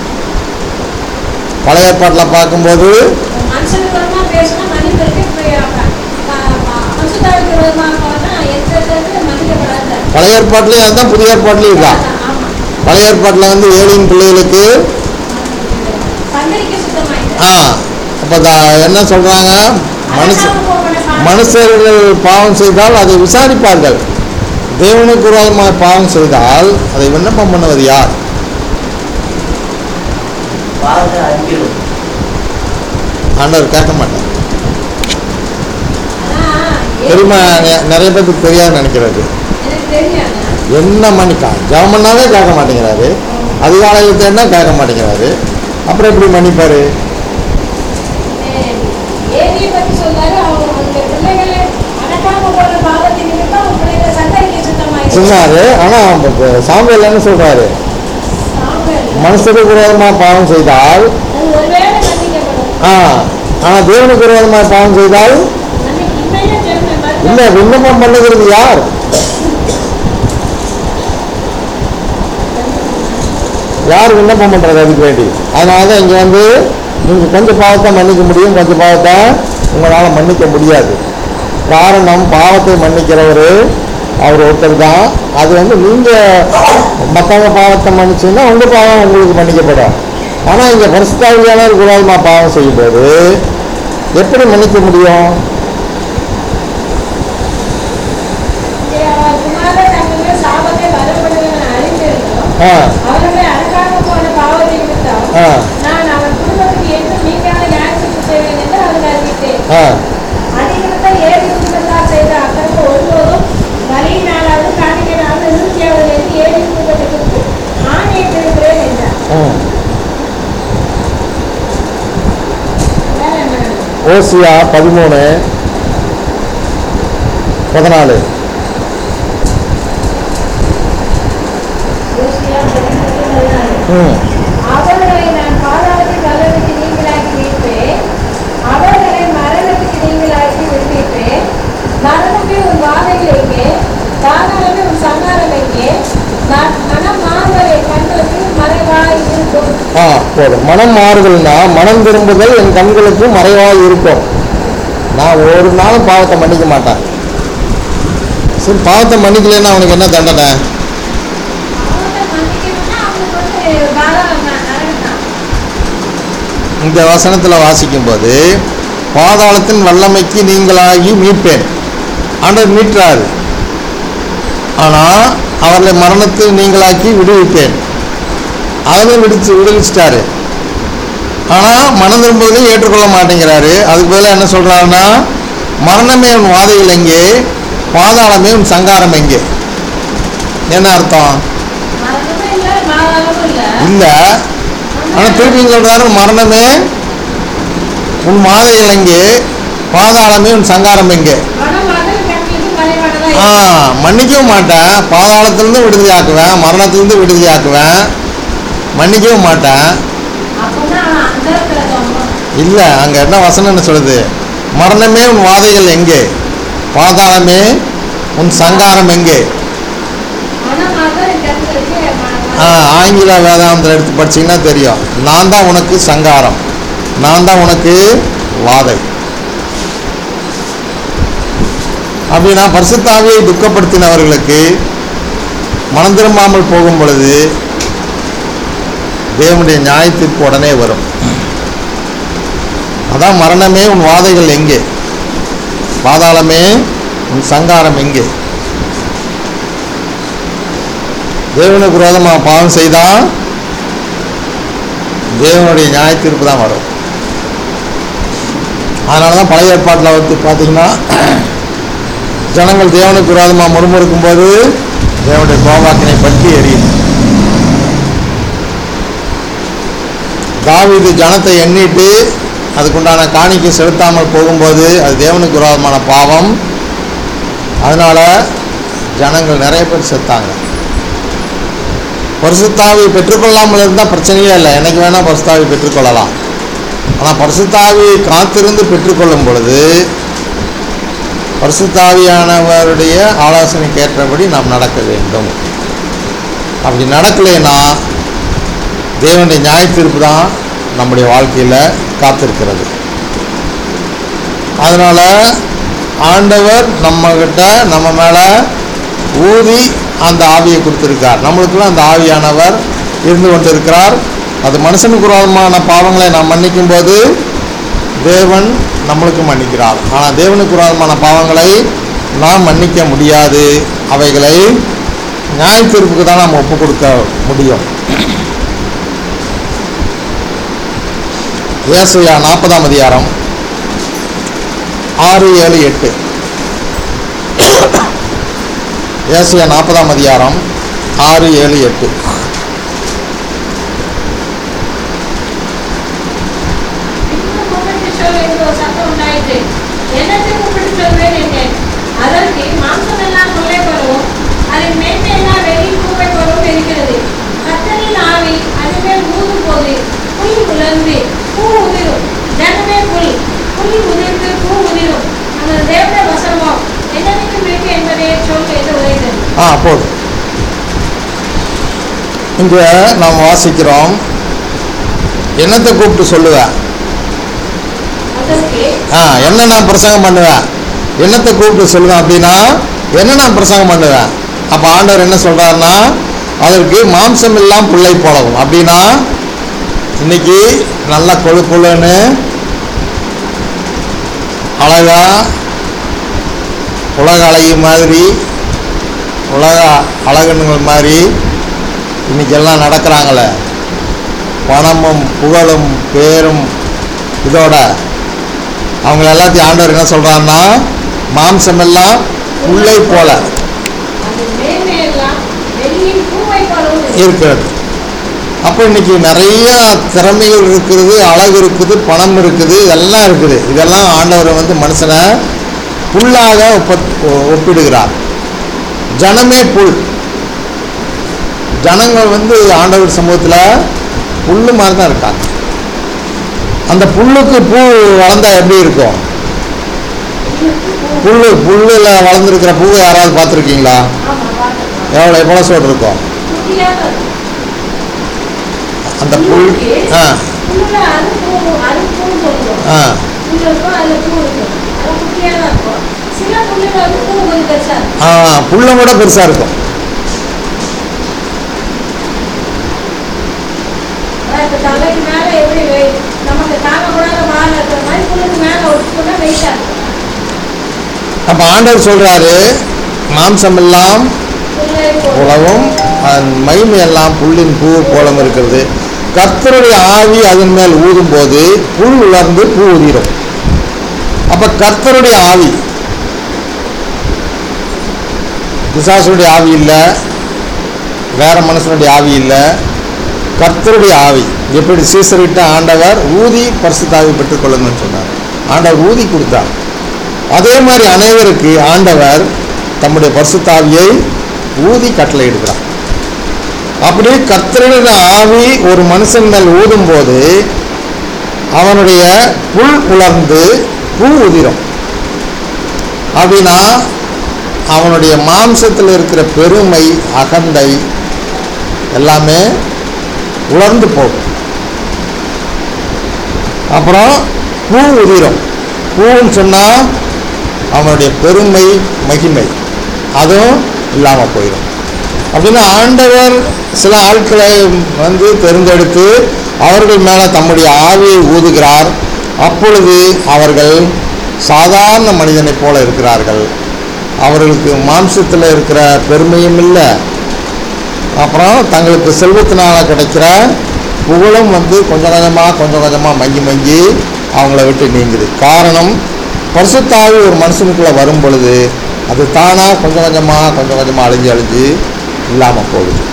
பழைய ஏற்பாட்டில் பார்க்கும்போது மனுஷனுக்கு விரோதமா பேசினா மன்னிப்பு இருக்கு பசுத்தாவுக்கு விரோதமாக போனா எந்த இடத்துல மன்னிக்கப்படாது பழைய ஏற்பாட்டிலையும் அதுதான் புதிய ஏற்பாட்டிலையும் இருக்கா ஆமா பழைய ஏற்பாட்டில் வந்து ஏழின் பிள்ளைகளுக்கு தந்தைக்கு சுத்தமாயிட்டு ஆ அப்போ என்ன சொல்கிறாங்க மனுஷ மனுஷர்கள் பாவம் செய்தால் அதை விசாரிப்பார்கள் தேவனுக்கு விரோதமாக பாவம் செய்தால் அதை விண்ணப்பம் பண்ணுவது யார் பாவத்தை அறிக்கிறோம் ஆண்டவர் கேட்க மாட்டார் தெரியுமா நெ- நிறைய பேருக்கு தெரியாது நினைக்கிறது எனக்கு தெரியாது என்ன மன்னிக்கா ஜெபம் பண்ணாவே கேட்க மாட்டேங்கிறாரு அதிகாலையில் தேடினா கேட்க மாட்டேங்கிறாரு அப்புறம் எப்படி மன்னிப்பாரு ஏவியை பத்தி சொல்றாரு அவங்க அந்த பிள்ளைகளை அடக்காம போன பாவத்தை நிமித்தம் அவங்க பிள்ளைகளை சந்ததிக்கு சுத்தமாயிட்டு சொன்னாரு ஆனால் சாமியில் என்ன சொல்றாரு மனுஷருக்கு விரோதமாக பாவம் செய்தால் அது ஒருவேளை மன்னிக்கப்படும் ஆ ஆனால் தேவனுக்கு விரோதமாக பாவம் செய்தால் மன்னி- உண்மையிலே சொன்னேன் மறுபடியும் இல்லை விண்ணப்பம் பண்ணுகிறது யார் யார் விண்ணப்பம் பண்ணுறது அதுக்கு வேண்டி அதனால தான் இங்கே வந்து நீங்கள் கொஞ்சம் பாவத்தை மன்னிக்க முடியும் கொஞ்சம் பாவத்தை உங்களால் மன்னிக்க முடியாது காரணம் பாவத்தை மன்னிக்கிறவர் அவர் ஒருத்தர் தான் அது வந்து நீங்கள் மற்றவங்க பாவத்தை மன்னிச்சீங்கன்னா உங்கள் பாவம் உங்களுக்கு மன்னிக்கப்படும் ஆனால் இங்கே பரிசுத்தாவியானவர் விரோதமாக பாவம் செய்யும்போது எப்படி மன்னிக்க முடியும் இங்கே அவர் குமாரன் தங்கள் சாபத்தை வரப்படுவதை அறிந்திருந்தோம் ஆ அவர்களை அடக்காம போன பாவத்தை நிமித்தம் ஆ நான் அவன் குடும்பத்துக்கு என்றும் நீங்காத நியாயத்தீர்ப்பு செய்வேன் என்று அவர்கள் அறிவித்தேன் ஆ அதிகமத்தை ஏழு குடும்பத்தார் செய்த அக்கறைக்கு ஒருபோதும் வலியினாலாவது காணிக்கையினாலும் நிறுத்தியாவது என்று ஏழு குடும்பத்துக்கு ஆணையிட்டிருக்கிறேன் என்றார் ம் வேற என்ன ஓசியா பதிமூணு பதினாலு யோசியா பதிமூன்று பதினாலு. ம் அவர்களை நான் பாதாளத்தின் வல்லமைக்கு நீங்களாக்கி வைப்பேன் அவர்களை மரணத்துக்கு நீங்களாக்கி விடுவிப்பேன் மரணமே உன் வாதைகள் எங்கே பாதாளமே உன் சங்காரம் எங்கே நான் மனம் மாறுவரை கண்களுக்கு மறைவாய் இருக்கும் ஆ போதும் மனம் மாறுதல்னா மனம் திரும்புதல் என் கண்களுக்கு மறைவாக இருக்கும் நான் ஒரு நாளும் பாவத்தை மன்னிக்க மாட்டேன் சரி பாவத்தை மன்னிக்கலைன்னா அவனுக்கு என்ன தண்டனை அவங்களை மன்னிக்கணும்னா அவங்களுக்கு வந்து பாதாளம் தான் நரகம் தான் இந்த வசனத்தில் வாசிக்கும்போது பாதாளத்தின் வல்லமைக்கு நீங்களாகி மீட்பேன் ஆண்டவர் மீட்றாரு ஆனால் அவர்களை மரணத்தில் நீங்களாக்கி விடுவிப்பேன் அதில் விடுச்சு விடுவிச்சிட்டாரு ஆனால் மனம் திரும்புவதையும் ஏற்றுக்கொள்ள மாட்டேங்கிறாரு அதுக்கு பதிலாக என்ன சொல்கிறாருன்னா மரணமே உன் வாதைகள் எங்கே பாதாளமே உன் சங்காரம் எங்கே என்ன அர்த்தம் மரணமும் இல்லை பாதாளமும் இல்லை இல்லை ஆனால் திருப்பி சொல்கிறாரு மரணமே உன் மாதைகள் எங்கே பாதாளமே உன் சங்காரம் எங்கே மனம் மகள் கண்களுக்கு மறைவானதா ஆ இருக்கும். மன்னிக்கவும் மாட்டேன் பாதாளத்திலிருந்து விடுதலை ஆக்குவேன் மரணத்திலிருந்து விடுதலை ஆக்குவேன் மன்னிக்கவும் மாட்டேன் அப்பன்னா அவன் அந்தரத்துல தோணும் இல்லை அங்கே என்ன வசனம் என்ன சொல்லுது மரணமே உன் வாதைகள் எங்கே பாதாளமே உன் சங்காரம் எங்கே மனமாக கண்களுக்கு ம- ஆ ஆங்கில வேதாந்தம் எடுத்து படிச்சீங்கன்னா தெரியும் நான் தான் உனக்கு சங்காரம் நான் தான் உனக்கு வாதை அப்படின்னா பரிசுத்தாவியை துக்கப்படுத்தினவர்களுக்கு மனம் திரும்பாமல் போகும் பொழுது தேவனுடைய நியாய தீர்ப்பு உடனே வரும் அதான் மரணமே உன் வாதைகள் எங்கே பாதாளமே உன் சங்காரம் எங்கே தேவனுக்கு விரோதமாக பாவம் செய்தால் தேவனுடைய நியாய தீர்ப்பு தான் வரும் அதனால தான் பழைய ஏற்பாட்டில் வந்து பார்த்தீங்கன்னா ஜனங்கள் தேவனுக்கு விரோதமாக முறுமுறுக்கும் போது தேவனுடைய கோபாக்கினை பற்றி எரியும் தாவீது ஜனத்தை எண்ணிட்டு அதுக்குண்டான காணிக்கை செலுத்தாமல் போகும்போது அது தேவனுக்கு விரோதமான பாவம் அதனால ஜனங்கள் நிறைய பேர் செத்தாங்க பரிசுத்தாவி பெற்றுக்கொள்ளாமல் இருந்தால் பிரச்சனையே இல்லை என்னைக்கு வேணால் பரிசுத்தாவி பெற்றுக்கொள்ளலாம் ஆனால் பரிசுத்தாவி காத்திருந்து பெற்றுக்கொள்ளும் பொழுது பரிசுத்தாவியானவருடைய ஆலோசனைக்கு ஏற்றபடி நாம் நடக்க வேண்டும் அப்படி நடக்கலைன்னா தேவனுடைய நியாய தீர்ப்பு தான் நம்முடைய வாழ்க்கையில் காத்திருக்கிறது அதனால் ஆண்டவர் நம்மக்கிட்ட நம்ம மேலே ஊதி அந்த ஆவியை கொடுத்துருக்கார் நம்மளுக்குள்ள அந்த ஆவியானவர் இருந்து கொண்டிருக்கிறார் அது மனுஷனுக்கு விரோதமான பாவங்களை நாம் மன்னிக்கும் போது தேவன் நம்மளுக்கு மன்னிக்கிறார் ஆனால் தேவனுக்கு விரோதமான பாவங்களை நாம் மன்னிக்க முடியாது அவைகளை நியாய தீர்ப்புக்கு தான் நாம் ஒப்பு கொடுக்க முடியும் ஏசையா நாற்பதாம் அதிகாரம் ஆறு ஏழு எட்டு ஏசையா நாற்பதாம் அதிகாரம் ஆறு ஏழு எட்டு இன்னும் கூப்பிட்டு சொல் என்று ஒரு சத்தம் உண்டாயிற்று என்னத்தை கூப்பிட்டு சொல்வேன் என்றேன் அதற்கு மாம்சம் எல்லாம் கொள்ளை பருவம் அதன் மேன்மை எல்லாம் வெளியில் கூப்பை பருவம் இருக்கிறது கத்தரின் ஆவி அதுமேல் ஊதும் போது புல் உலர்ந்து பூ உதிரும் ஜனமே புல் புல் உதிர்ந்து பூ உதிரும் அந்த தேவனுடைய வசனமோ என்னதுக்கு மீட்டு என்பதை சொல் என்று உரைத்தது ஆ போதும் இங்கே நாம் வாசிக்கிறோம் என்னத்தை கூப்பிட்டு சொல்லுவேன் அதற்கு ஆ என்ன நான் பிரசங்கம் பண்ணுவேன் என்னத்தை கூப்பிட்டு சொல்லுவேன் அப்படின்னா என்ன நான் பிரசங்கம் பண்ணுவேன் அப்போ ஆண்டவர் என்ன சொல்கிறாருன்னா அதற்கு மாம்சம் எல்லாம் பிள்ளை போலவும் அப்படின்னா இன்னைக்கு நல்லா கொழு கொழுன்னு அழகா உலக அழகி மாதிரி உலக அழகுங்கள் மாதிரி இன்னைக்கு எல்லாம் நடக்கிறாங்களே பணமும் புகழும் பேரும் இதோட அவங்க எல்லாத்தையும் ஆண்டவர் என்ன சொல்றாருன்னா மாம்சம் எல்லாம் புல்லை போல அதன் மேன்மை எல்லாம் வெளியில் பூவை பருவம் இருக்கிறது அப்போ இன்னைக்கு நிறைய திறமைகள் இருக்குது அழகு இருக்குது பணம் இருக்குது இதெல்லாம் இருக்குது இதெல்லாம் ஆண்டவர் வந்து மனுஷனை புல்லாக ஒப்ப ஒப்பிடுகிறார் ஜனமே புல் ஜனங்கள் வந்து ஆண்டவர் சமூகத்தில் புல்லு மாதிரி தான் இருக்காங்க அந்த புல்லுக்கு பூ வளர்ந்தா எப்படி இருக்கும் புல்லு புல்லுல வளர்ந்துருக்கிற பூவை யாராவது பார்த்துருக்கீங்களா ஆமா பார்த்துக்கலாம் எவ்வளோ எவ்வளோ சோடு இருக்கும் குட்டியாக இருக்கும். அந்த புல் ஆ புல்லுல அரும்பூ அரும்பூன்னு சொல்லுவோம் ஆ புல்லு இருக்கும் அதுல பூ இருக்கும் அது குட்டியாக தான் இருக்கும் சில புல்லுல வந்து பூ கொஞ்சம் பெருசா இருக்கும் ஆ புல்லை விட பெருசாக இருக்கும் அதான் இப்ப தலைக்கு மேல எப்படி வெய்- நமக்கு தாங்க கூடாத வாழை இருக்கிற மாதிரி புல்லுக்கு மேல ஒட்டுக்குன்னா வெயிட்டா இருக்கும் அப்போ ஆண்டவர் சொல்கிறாரு மாம்சம் எல்லாம் புல்லை போல. உலவும் அதன் மகிமை எல்லாம் புல்லின் பூ போலம் இருக்கிறது கர்த்தருடைய ஆவி அதன் மேல் ஊதும் போது புல் உலர்ந்து பூ உதிரும் அப்போ கர்த்தருடைய ஆவி பிசாசுடைய ஆவி இல்லை வேற மனுஷனுடைய ஆவி இல்லை கர்த்தருடைய ஆவி எப்படி சீசரிட்ட ஆண்டவர் ஊதி பரிசுத்தாவி பெற்றுக்கொள்ளுங்கன்னு சொன்னார் ஆண்டவர் ஊதி கொடுத்தார் அதே மாதிரி அனைவருக்கு ஆண்டவர் தம்முடைய பரிசுத்தாவியை ஊதி கட்டளையிடுகிறார் அப்படி கர்த்தருடைய ஆவி ஒரு மனுஷன் மேல் ஊதும் போது அவனுடைய புல் உலர்ந்து பூ உதிரும் அப்படின்னா அவனுடைய மாம்சத்தில் இருக்கிற பெருமை அகந்தை எல்லாமே உலர்ந்து போகும் அப்புறம் பூ உதிரும் பூன்னு சொன்னால் அவனுடைய பெருமை மகிமை அதுவும் இல்லாமல் போயிடும் அப்படின்னா ஆண்டவர் சில ஆட்களை வந்து தேர்ந்தெடுத்து அவர்கள் மேலே தம்முடைய ஆவியை ஊதுகிறார் அப்பொழுது அவர்கள் சாதாரண மனிதனைப் போல இருக்கிறார்கள் அவர்களுக்கு மாம்சத்தில் இருக்கிற பெருமையும் இல்லை அப்புறம் தங்களுக்கு செல்வத்தினால் கிடைக்கிற புகழும் வந்து கொஞ்சம் கொஞ்சமாக கொஞ்சம் கொஞ்சமாக மங்கி மங்கி அவங்கள விட்டு நீங்குது காரணம் பரிசுத்தாவி ஒரு மனுஷனுக்குள்ளே வரும் பொழுது அது தானாக கொஞ்சம் கொஞ்சமாக கொஞ்சம் கொஞ்சமாக அழிஞ்சு அழிஞ்சு இல்லாமல் போகுது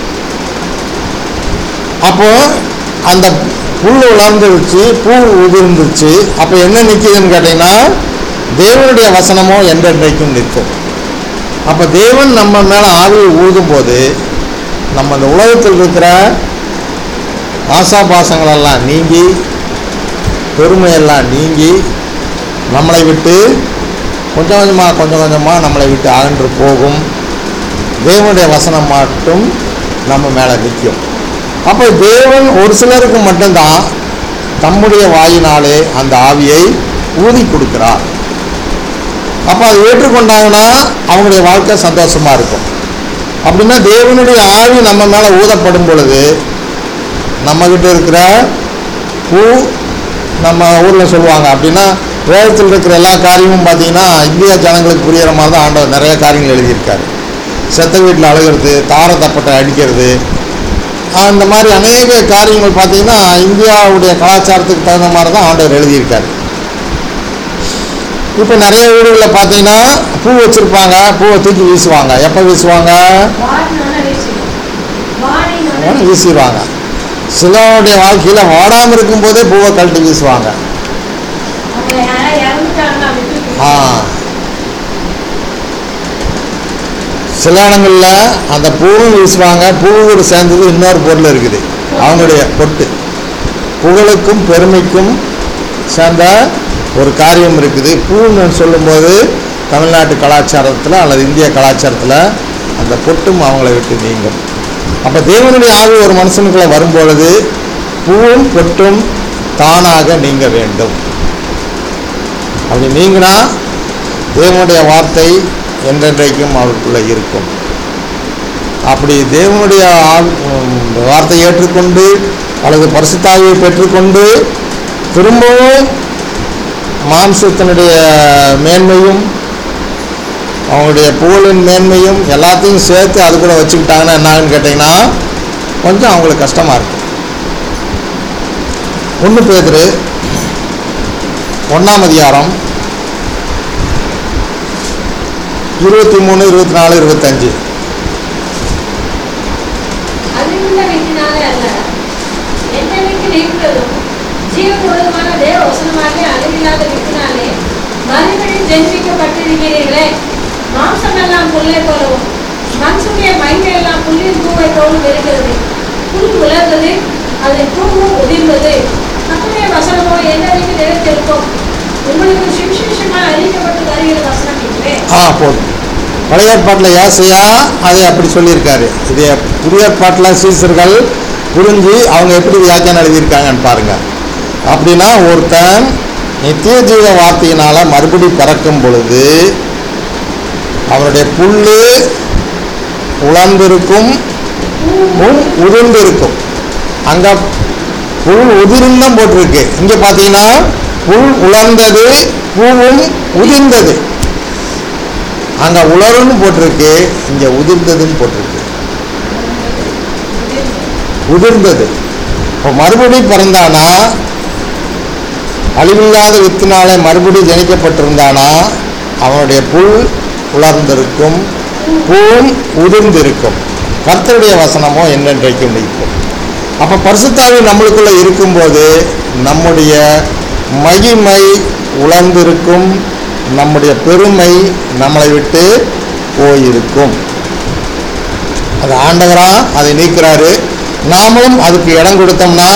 அப்போ அந்த புல் உலர்ந்துருச்சு பூ உதிர்ந்துச்சு அப்போ என்ன நிற்கிதுன்னு கேட்டிங்கன்னா தேவனுடைய வசனமோ என்றென்றைக்கும் நிற்கும் அப்போ தேவன் நம்ம மேலே ஆவியை ஊதும் போது நம்ம இந்த உலகத்தில் இருக்கிற ஆசாபாசங்களெல்லாம் நீங்கி பெருமையெல்லாம் நீங்கி நம்மளை விட்டு கொஞ்சம் கொஞ்சமாக கொஞ்சம் கொஞ்சமாக நம்மளை விட்டு அகன்று போகும் தேவனுடைய வசனம் மட்டும் நம்ம மேலே நிற்கும் அப்போ தேவன் ஒரு சிலருக்கு மட்டும்தான் தம்முடைய வாயினாலே அந்த ஆவியை ஊதி கொடுக்கிறார் அப்போ அதை ஏற்றுக்கொண்டாங்கன்னா அவங்களுடைய வாழ்க்கை சந்தோஷமாக இருக்கும் அப்படின்னா தேவனுடைய ஆவி நம்ம மேலே ஊதப்படும் பொழுது நம்மக்கிட்ட இருக்கிற பூ நம்ம ஊரில் சொல்லுவாங்க அப்படின்னா வேதத்தில் இருக்கிற எல்லா காரியமும் பார்த்தீங்கன்னா இந்திய ஜனங்களுக்கு புரியிற மாதிரி தான் ஆண்டவர் நிறைய காரியங்கள் எழுதியிருக்காரு செத்த வீட்டில் அழுகிறது தார தப்பட்டை அடிக்கிறது அந்த மாதிரி அநேக காரியங்கள் பார்த்தீங்கன்னா இந்தியாவுடைய கலாச்சாரத்துக்கு தகுந்த மாதிரி தான் ஆண்டவர் எழுதியிருக்காரு இப்போ நிறைய வீடுகளில் பார்த்தீங்கன்னா பூ வச்சுருப்பாங்க பூவை தூக்கி வீசுவாங்க எப்போ வீசுவாங்க வாடினோன்னு வீசிடும். வாடினோன்னு உடனே வீசிடுவாங்க சிலருடைய வாழ்க்கையில் வாடாமல் இருக்கும்போதே பூவை கழட்டி வீசுவாங்க அவங்க யாராவது இறந்துட்டாங்கன்னா அப்படி தூக்கி ஆ சில இடங்களில் அந்த பூவும் வீசுவாங்க பூவோடு சேர்ந்தது இன்னொரு பொருள் இருக்குது அவங்களுடைய பொட்டு புகழுக்கும் பெருமைக்கும் சேர்ந்த ஒரு காரியம் இருக்குது பூன்னு சொல்லும்போது தமிழ்நாட்டு கலாச்சாரத்தில் அல்லது இந்திய கலாச்சாரத்தில் அந்த பொட்டும் அவங்கள விட்டு நீங்கும் அப்போ தேவனுடைய ஆவி ஒரு மனுஷனுக்குள்ள வரும்பொழுது பூவும் பொட்டும் தானாக நீங்க வேண்டும் அப்படி நீங்கினா தேவனுடைய வார்த்தை என்றென்றைக்கும் அவருக்குள்ளே இருக்கும் அப்படி தேவனுடைய ஆவி- உம், வார்த்தையை ஏற்றுக்கொண்டு அல்லது பரிசுத்தாவியை பெற்றுக்கொண்டு திரும்பவும் மாம்சத்தினுடைய மேன்மையும் அவங்களுடைய புகழின் மேன்மையும் எல்லாத்தையும் சேர்த்து அது கூட வச்சுக்கிட்டாங்கன்னா என்னான்னு கேட்டிங்கன்னா கொஞ்சம் அவங்களுக்கு கஷ்டமாக இருக்கும் ஒன்று பேதுரு ஒன்றாம் அதிகாரம் இருபத்தி மூணு இருபத்தி நாலு இருபத்தஞ்சு அறிவுள்ள வீட்டினாலே அல்ல என்னென்னைக்கு நீக்கிறதும் ஜீவனுள்ளதுமான தேவ வசனமாக அறிவில்லாத வீட்டினாலே மறுபடியும் ஜென்மிக்கப்பட்டிருக்கிறீர்களே மாம்சமெல்லாம் புல்லை போலவும் மனுஷனுடைய மயிலெல்லாம் புல்லின் பூவை போலும் இருக்கிறது புல் உலர்ந்தது அதன் பூவும் உதிர்ந்தது அப்படியே வசனமோ என்னைக்கு நிலைத்திருக்கும் உங்களுக்கு சுவிசேஷமாக அறிவிக்கப்பட்டு வருகிற வசனம் இதுவே ஆ போதும் பழைய ஏற்பாட்டில் ஏசையா அதை அப்படி சொல்லியிருக்காரு இதே புதிய ஏற்பாட்டில் சீசர்கள் புரிஞ்சு அவங்க எப்படி வியாக்கியானம் எழுதியிருக்காங்கன்னு பாருங்க அப்படின்னா ஒருத்தன் நித்திய ஜீவ வார்த்தையினால மறுபடி பிறக்கும் பொழுது அவருடைய புல்லு உலர்ந்திருக்கும் முன் உதிர்ந்திருக்கும் அங்கே புல் உதிர்ந்தும் போட்டிருக்கு இங்கே பார்த்தீங்கன்னா புல் உலர்ந்தது பூவும் உதிர்ந்தது அங்கே உலருன்னு போட்டிருக்கு இங்கே உதிர்ந்ததுன்னு போட்டிருக்கு உதிர்ந்தது இப்போ மறுபடி பிறந்தானா அழிவில்லாத வித்தினாலே மறுபடி ஜனிக்கப்பட்டிருந்தானா அவனுடைய புல் உலர்ந்திருக்கும் பூவும் உதிர்ந்திருக்கும் கர்த்தருடைய வசனமோ என்னென்றைக்கும் நிற்கும் அப்போ பரிசுத்தாவி நம்மளுக்குள்ள இருக்கும்போது நம்முடைய மகிமை உலர்ந்திருக்கும் நம்முடைய பெருமை நம்மளை விட்டு போயிருக்கும் அது ஆண்டவரா அதை நீக்கிறாரு நாமளும் அதுக்கு இடம் கொடுத்தோம்னா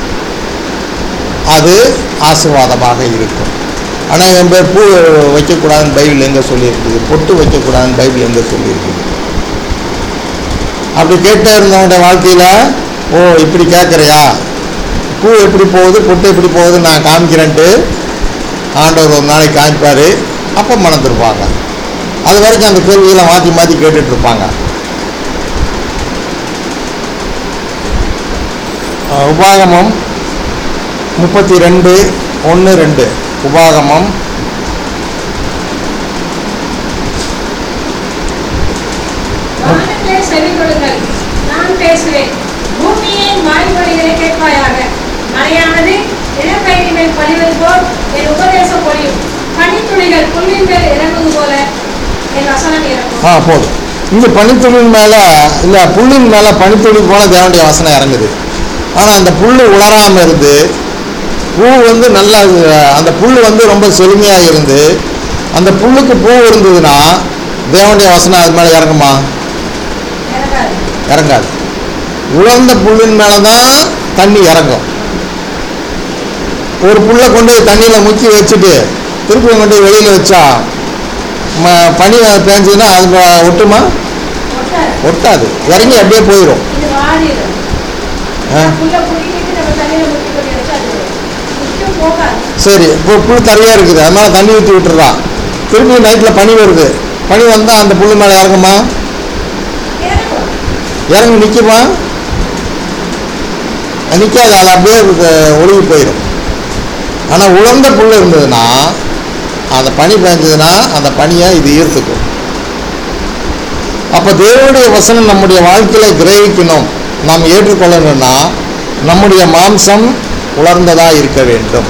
அது ஆசீர்வாதமாக இருக்கும் ஆனால் என் பேர் பூ வைக்கக்கூடாதுன்னு பைபிள் எங்கே சொல்லியிருக்குது பொட்டு வைக்கக்கூடாதுன்னு பைபிள் எங்கே சொல்லியிருக்குது அப்படி கேட்டே இருந்தவனுடைய வாழ்க்கையில் ஓ இப்படி கேட்குறியா பூ எப்படி போகுது பொட்டு எப்படி போகுதுன்னு நான் காமிக்கிறேன்ட்டு ஆண்டவர் ஒரு நாளைக்கு காமிப்பார் அப்போ மணந்துருப்பாங்க அது வரைக்கும் அந்த கேள்விகளை மாற்றி மாற்றி கேட்டுட்டு இருப்பாங்க அஹ் உபாகமம் முப்பத்தி ரெண்டு ஒன்று ரெண்டு உபாகமம் வானங்களே செவி கொடுங்கள் நான் பேசுவேன் பூமியே வாய்மொழிகளை கேட்பாயாக மழையானது இளம்பயிரின் மேல் பொழிவது போல் என் உபதேசம் பொழியும் பனித்துளிகள் புல்லின் மேல் இறங்குவது போல என் வசனம் இறங்கும் ஆ போதும் இங்கே பனித்துளின் மேலே இல்லை புல்லின் மேலே பனித்துளி போல தேவனுடைய வசனம் இறங்குது ஆனால் அந்த புல் உலராமல் இருந்து பூ வந்து நல்லா அந்த புல் வந்து ரொம்ப செழுமையாக இருந்து அந்த புல்லுக்கு பூ இருந்ததுன்னா தேவனுடைய வசனம் அது மேலே இறங்குமா இறங்காது இறங்காது உலர்ந்த புல்லின் மேலே தான் தண்ணி இறங்கும் ஒரு புல்லை கொண்டு போய் தண்ணியில் முக்கி வச்சுட்டு திருப்பி கொண்டு போய் வெளியில் வச்சா ம பனி பேஞ்சதுன்னா அது ம- ஒட்டுமா ஒட்டாது ஒட்டாது இறங்கி அப்படியே போயிடும் இது வாடிடும் ஆ புல்ல புடிக்கிட்டு நம்ம தண்ணியில முக்கி கொண்டு வச்சா அது விட்டும் போகாது சரி இப்போ புல் தரையாக இருக்குது அதனால தண்ணி ஊற்றி விட்டுறா திருப்பி நைட்டில் பனி வருது பனி வந்தால் அந்த புல் மேலே இறங்குமா இறங்கும் இறங்கி நிற்குமா நிற்காது அது அப்படியே இது ஒழுகி போயிடும் ஆனால் உலர்ந்த புல் இருந்ததுன்னா அந்த பனி பெஞ்சதுன்னா அந்த பனியை இது ஈர்த்துக்கும் அப்போ தேவனுடைய வசனம் நம்முடைய வாழ்க்கையில கிரகிக்கணும் நாம் ஏற்றுக்கொள்ளணும்னா நம்முடைய மாம்சம் உலர்ந்ததாக இருக்க வேண்டும்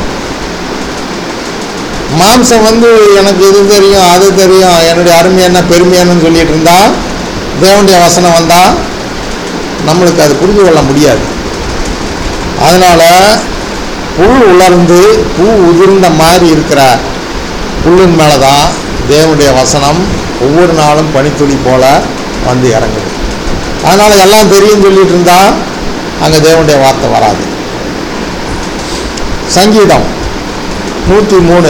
மாம்சம் வந்து எனக்கு இது தெரியும் அது தெரியும் என்னுடைய அருமை என்ன பெருமை என்னன்னு சொல்லிட்டு இருந்தா தேவனுடைய வசனம் வந்தா நம்மளுக்கு அது புரிந்து கொள்ள முடியாது அதனால புல் உலர்ந்து பூ உதிர்ந்த மாதிரி இருக்கிற புல்லின் மேலே தான் தேவனுடைய வசனம் ஒவ்வொரு நாளும் பனித்துளி போல வந்து இறங்குது அதனால் எல்லாம் தெரியும் சொல்லிட்டு இருந்தா அங்கே தேவனுடைய வார்த்தை வராது சங்கீதம் நூற்றி மூணு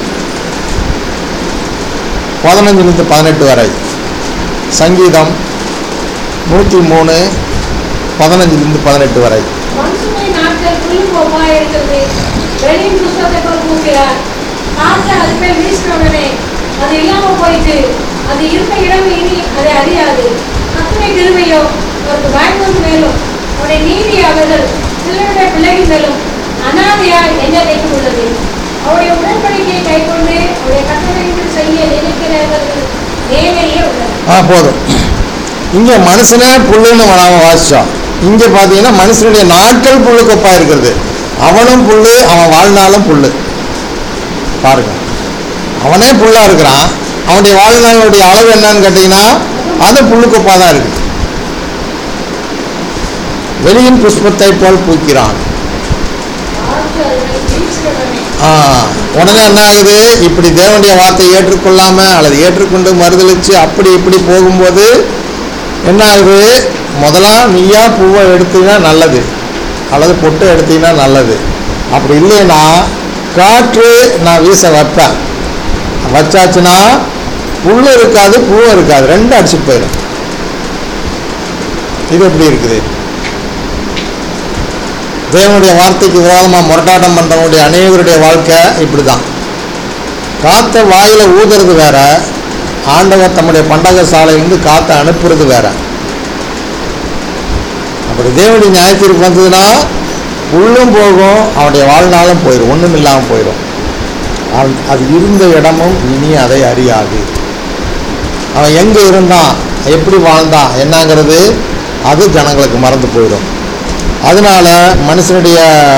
பதினஞ்சுலேருந்து பதினெட்டு வரை சங்கீதம் நூற்றி மூணு பதினஞ்சுலேருந்து பதினெட்டு வரை மனுஷனின் நாட்கள் புல்லு போப்பா இருக்கிறது வெளியின் புஸ்தகத்தை போல் பூக்கிறார் காற்று அது மேல் வீசின உடனே அது இல்லாம போயிட்டு அது இருந்த இடம் இனி அதை அறியாது அத்தனை கிருமையோ அவருக்கு பயங்கரம் மேலும் அவருடைய நீதி அவர்கள் சிலருடைய பிள்ளைகள் மேலும் அனாதையால் என்னைக்கும் உள்ளது அவருடைய உடன்படிக்கையை கைக்கொண்டு அவருடைய கட்டளைகள் செய்ய நினைக்கிறவர்கள் மேலேயே உள்ளது ஆ போதும் இங்கே மனுஷனே புல்லுன்னு நாம வாசித்தோம் இங்கே பார்த்தீங்கன்னா மனுஷனுடைய நாட்கள் புல்லு கொப்பா இருக்கிறது அவனும் புல்லு அவன் வாழ்நாளும் புல்லு பாருங்க அவனே புல்லா இருக்கிறான் அவனுடைய வாழ்நாளுடைய அளவு என்னன்னு கேட்டிங்கன்னா அது புல்லு கொப்பா தான் இருக்குது வெளியின் புஷ்பத்தை போல் பூக்கிறான் காற்று அது மேல் வீசின உடனே ஆ, உடனே என்ன ஆகுது இப்படி தேவனுடைய வார்த்தை ஏற்றுக்கொள்ளாம அல்லது ஏற்றுக்கொண்டு மறுதளிச்சு அப்படி இப்படி போகும்போது என்ன ஆகுது முதலா நீயா பூவை எடுத்தீங்கன்னா நல்லது அல்லது பொட்டு எடுத்தீங்கன்னா நல்லது அப்படி இல்லைன்னா காற்று நான் வீச வைப்பேன் வச்சாச்சுன்னா புல்லு இருக்காது பூவும் இருக்காது ரெண்டும் அடிச்சுட்டு போயிடும் இது எப்படி இருக்குது தேவனுடைய வார்த்தைக்கு விரோதமாக முரட்டாட்டம் பண்ணுறவங்களுடைய அநேகருடைய வாழ்க்கை இப்படி தான் காற்றை வாயில் ஊதுறது வேற ஆண்டவர் தம்முடைய பண்டக சாலையிலிருந்து காற்றை அனுப்புறது வேற அப்படி தேவனுடைய நியாயத்தீர்ப்பு வந்ததுன்னா உள்ளும் போகும் அவனுடைய வாழ்நாளும் போயிடும் ஒன்றும் இல்லாமல் போயிடும் அவன் அது இருந்த இடமும் இனி அதை அறியாது அவன் எங்கே இருந்தான் எப்படி வாழ்ந்தான் என்னங்கிறது அது ஜனங்களுக்கு மறந்து போயிடும் அதனால மனுஷனுடைய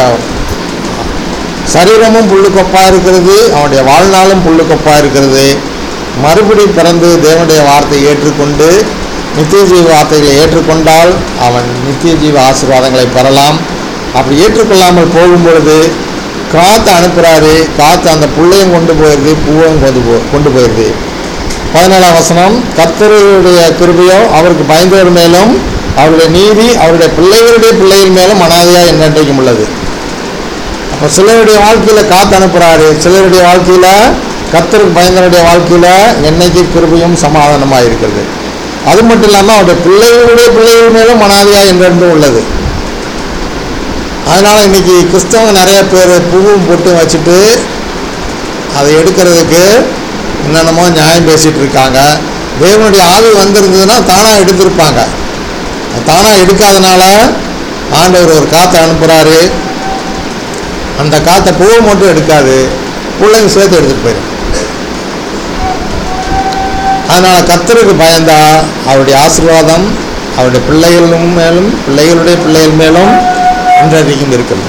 சரீரமும் புல்லுக்கொப்பா இருக்கிறது அவனுடைய வாழ்நாளும் புல்லுக்கொப்பா இருக்கிறது மறுபடி பிறந்து தேவனுடைய வார்த்தையை ஏற்றுக்கொண்டு நித்திய ஜீவ வார்த்தைகளை ஏற்றுக்கொண்டால் அவன் நித்திய ஜீவ ஆசீர்வாதங்களை பெறலாம் அப்படி ஏற்றுக்கொள்ளாமல் போகும் பொழுது காற்று அனுப்புகிறாரு காற்று அந்த புள்ளையும் கொண்டு போயிடுது பூவையும் கொண்டு போ கொண்டு போயிடுது பதினேழாம் வசனம் கர்த்தருடைய கிருபையோ அவருக்கு பயந்தவர் மேலும் அவருடைய நீதி அவருடைய பிள்ளைகளுடைய பிள்ளைகள் மேலும் அனாதையா என்றைக்கும் உள்ளது அப்போ சிலருடைய வாழ்க்கையில் காத்து அனுப்புகிறாரு சிலருடைய வாழ்க்கையில் கர்த்தருக்கு பயந்தவருடைய வாழ்க்கையில் என்னைக்கு கிருபையும் சமாதானமாக இருக்கிறது அது மட்டும் இல்லாமல் அவருடைய பிள்ளைகளுடைய பிள்ளைகள் மேலும் அனாதையா என்றென்றும் உள்ளது அதனால் இன்னைக்கு கிறிஸ்தவங்க நிறைய பேர் பூவும் போட்டு வச்சுட்டு அதை எடுக்கிறதுக்கு என்னென்னமோ நியாயம் பேசிகிட்டு இருக்காங்க தேவனுடைய ஆவி வந்திருந்ததுன்னா தானாக எடுத்திருப்பாங்க தானாக எடுக்காதனால ஆண்டவர் ஒரு காற்றை அனுப்புகிறாரு அந்த காற்றை பூவை மட்டும் எடுக்காது பிள்ளைங்க சேர்த்து எடுத்துகிட்டு போயிடும் அதனால் கர்த்தருக்கு பயந்தா அவருடைய ஆசீர்வாதம் அவருடைய பிள்ளைகளும் மேலும் பிள்ளைகளுடைய பிள்ளைகள் மேலும் இன்றைக்கும் இருக்கிறது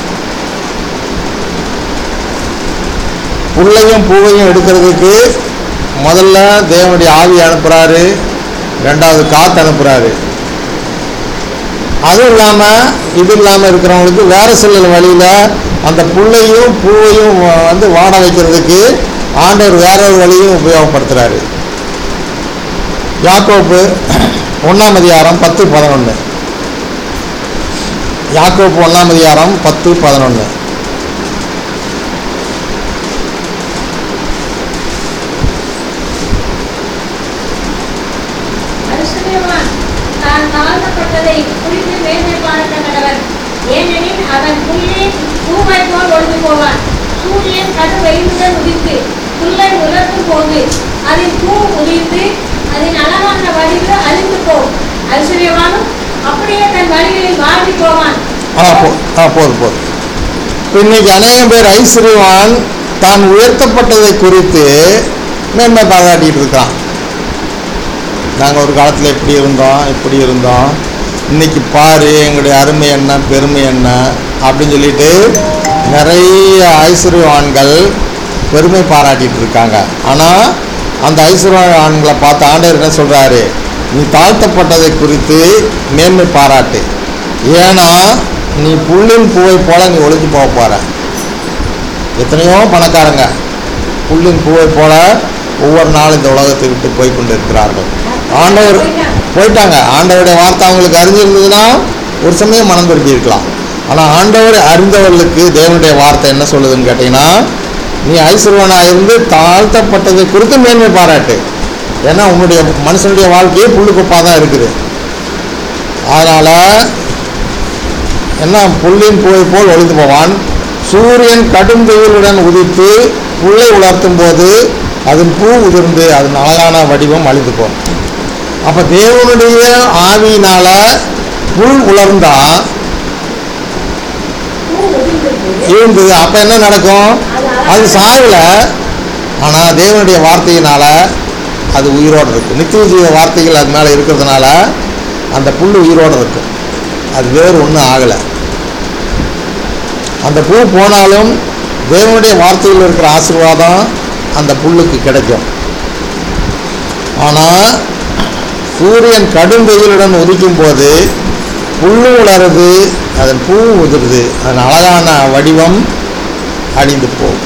புல்லையும் பூவையும் எடுக்கிறதுக்கு முதல்ல தேவனுடைய ஆவி அனுப்புகிறாரு ரெண்டாவது காற்று அனுப்புகிறாரு அதுவும் இல்லாமல் இது இல்லாமல் இருக்கிறவங்களுக்கு வேறு சில வழியில் அந்த புல்லையும் பூவையும் வந்து வாட வைக்கிறதுக்கு ஆண்டவர் வேற ஒரு வழியும் உபயோகப்படுத்துகிறாரு யாக்கோப்பு ஒன்றாம் அதிகாரம் பத்து பதினொன்று யாக்கோப்பு ஒன்றாம் அதிகாரம் பத்து பதினொன்று ஐஸ்வர்யவான் தான் தாழ்த்தப்பட்டதை குறித்து மேன்மை பாராட்ட கடவன் ஏனெனில் அவன் புல்லின் பூவை போல் ஒழிந்து போவான் சூரியன் கடும் வெயிலுடன் உதித்து புல்லை உலர்த்தும் போது அதன் பூ உதிர்ந்து அதன் அழகான வடிவு அழிந்து போம் ஐஸ்வர்யவானும் அப்படியே தன் வழிகளில் வாழ்ந்து போவான் ஆ போ ஆ போதும் போதும் இப்ப இன்னைக்கு அநேகம் பேர் ஐஸ்வர்யவான் தான் உயர்த்தப்பட்டதை குறித்து மேன்மை பாராட்டிட்டு இருக்கான் நாங்கள் ஒரு காலத்தில் இப்படி இருந்தோம் இப்படி இருந்தோம் இன்னைக்கு பாரு எங்களுடைய அருமை என்ன பெருமை என்ன அப்படின்னு சொல்லிட்டு நிறைய ஐஸ்வர்யவான்கள் பெருமை பாராட்டிட்டு இருக்காங்க ஆனால் அந்த ஐஸ்வர்யவான்களை பார்த்து ஆண்டவர் என்ன சொல்கிறாரு நீ தாழ்த்தப்பட்டதை குறித்து மேன்மை பாராட்டு ஏன்னா நீ புல்லின் பூவை போல நீ ஒளிஞ்சு போக போகிற எத்தனையோ பணக்காரங்க புல்லின் பூவை போல ஒவ்வொரு நாளும் இந்த உலகத்தை விட்டு போய் கொண்டு இருக்கிறார்கள் ஆண்டவர் போயிட்டாங்க ஆண்டவருடைய வார்த்தை அவங்களுக்கு அறிஞ்சிருந்ததுன்னா ஒரு சமயம் மனம் திருப்பி இருக்கலாம் ஆனால் ஆண்டவர் அறிந்தவர்களுக்கு தேவனுடைய வார்த்தை என்ன சொல்லுதுன்னு கேட்டிங்கன்னா நீ ஐஸ்வர்வனாக இருந்து தாழ்த்தப்பட்டதை குறித்து மேன்மை பாராட்டு ஏன்னா உன்னுடைய மனுஷனுடைய வாழ்க்கையே புல்லு குப்பாக தான் இருக்குது அதனால் என்ன புல்லின் பூவை போல் ஒளிந்து போவான் சூரியன் கடும் வெயிலுடன் உதித்து புல்லை உலர்த்தும் போது அதன் பூ உதிர்ந்து அதன் அழகான வடிவம் அழிந்து போகும் அப்போ தேவனுடைய ஆவியினால புல் உலர்ந்தா பூ உதிர்ந்தது இருந்தது அப்போ என்ன நடக்கும் அது சாகல ஆனால் தேவனுடைய வார்த்தையினால அது உயிரோடு இருக்கு நித்திய ஜீவ வார்த்தைகள் அது மேலே இருக்கிறதுனால அந்த புல் உயிரோடு இருக்கும் அது வேறு ஒன்றும் ஆகலை அந்த பூ போனாலும் தேவனுடைய வார்த்தையில் இருக்கிற ஆசீர்வாதம் அந்த புல்லுக்கு கிடைக்கும் ஆனால் சூரியன் கடும் வெயிலுடன் உதிக்கும் போது புல்லு உலருது அதன் பூ உதிருது அதன் அழகான வடிவம் அழிந்து போகும்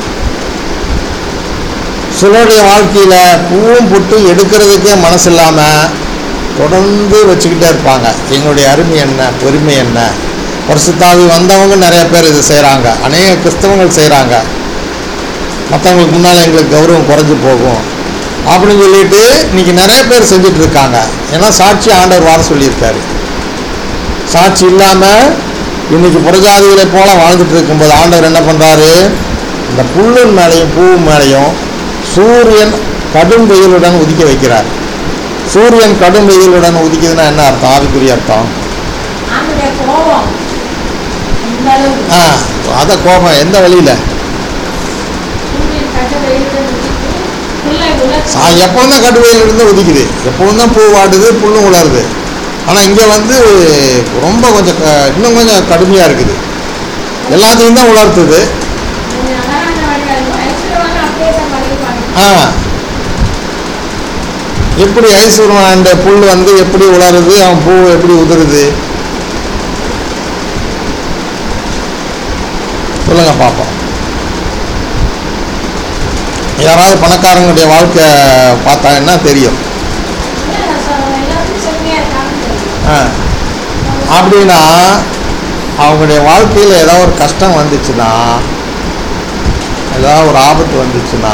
சிலருடைய வாழ்க்கையில் பூவும் புட்டு எடுக்கிறதுக்கே மனசு இல்லாமல் தொடர்ந்து வச்சுக்கிட்டே இருப்பாங்க எங்களுடைய அருமை என்ன பெருமை என்ன பரிசுத்தாவி வந்தவங்க நிறைய பேர் இது செய்கிறாங்க அநேக கிறிஸ்தவங்கள் செய்கிறாங்க மற்றவங்களுக்கு முன்னால் எங்களுக்கு கௌரவம் குறைஞ்சு போகும் அப்படின்னு சொல்லிட்டு இன்னைக்கு நிறைய பேர் செஞ்சுட்டு இருக்காங்க ஏன்னா சாட்சி ஆண்டவர் வார சொல்லியிருக்காரு சாட்சி இல்லாமல் இன்னைக்கு புறஜாதிகளை போல வாழ்ந்துட்டு இருக்கும்போது ஆண்டவர் என்ன பண்ணுறாரு இந்த புல்லின் மேலேயும் பூ மேலேயும் சூரியன் கடும் வெயிலுடன் உதிக்க வைக்கிறார் சூரியன் கடும் வெயிலுடன் உதிக்குதுன்னா என்ன அர்த்தம் ஆவிக்குரிய அர்த்தம் ஆண்டுடைய கோபம் இந்த அளவு ஆ அத கோபம் எந்த வழியில் சூரியன் கட்ட வெயிலுடன் உதித்து புல்லை உலர்த்தி எப்போவும் தான் கடும் வெயில் இருந்து உதிக்குது எப்போவும் தான் பூ வாடுது புல்லும் உலருது ஆனால் இங்கே வந்து ரொம்ப கொஞ்சம் க- இன்னும் கொஞ்சம் கடுமையாக இருக்குது எல்லாத்தையும் தான் உலர்த்துது கொஞ்சம் அழகான வடிவம் ஐஸ்வர்யவான் அப்படியே தான் வடிவாங்க ஆ எப்படி ஐஸ்வர்யன் அந்த புல் வந்து எப்படி உலருது அவன் பூ எப்படி உதிருது சொல்லுங்க பார்ப்போம் யாராவது பணக்காரங்களுடைய வாழ்க்கை பார்த்தாங்கன்னா தெரியும் எல்லாரும் செம்மையா இருக்காங்கன்னு தெரியும் ஆ அப்படின்னா அவங்களுடைய வாழ்க்கையில் ஏதாவது ஒரு கஷ்டம் வந்துச்சுன்னா ஏதாவது ஒரு ஆபத்து வந்துச்சுன்னா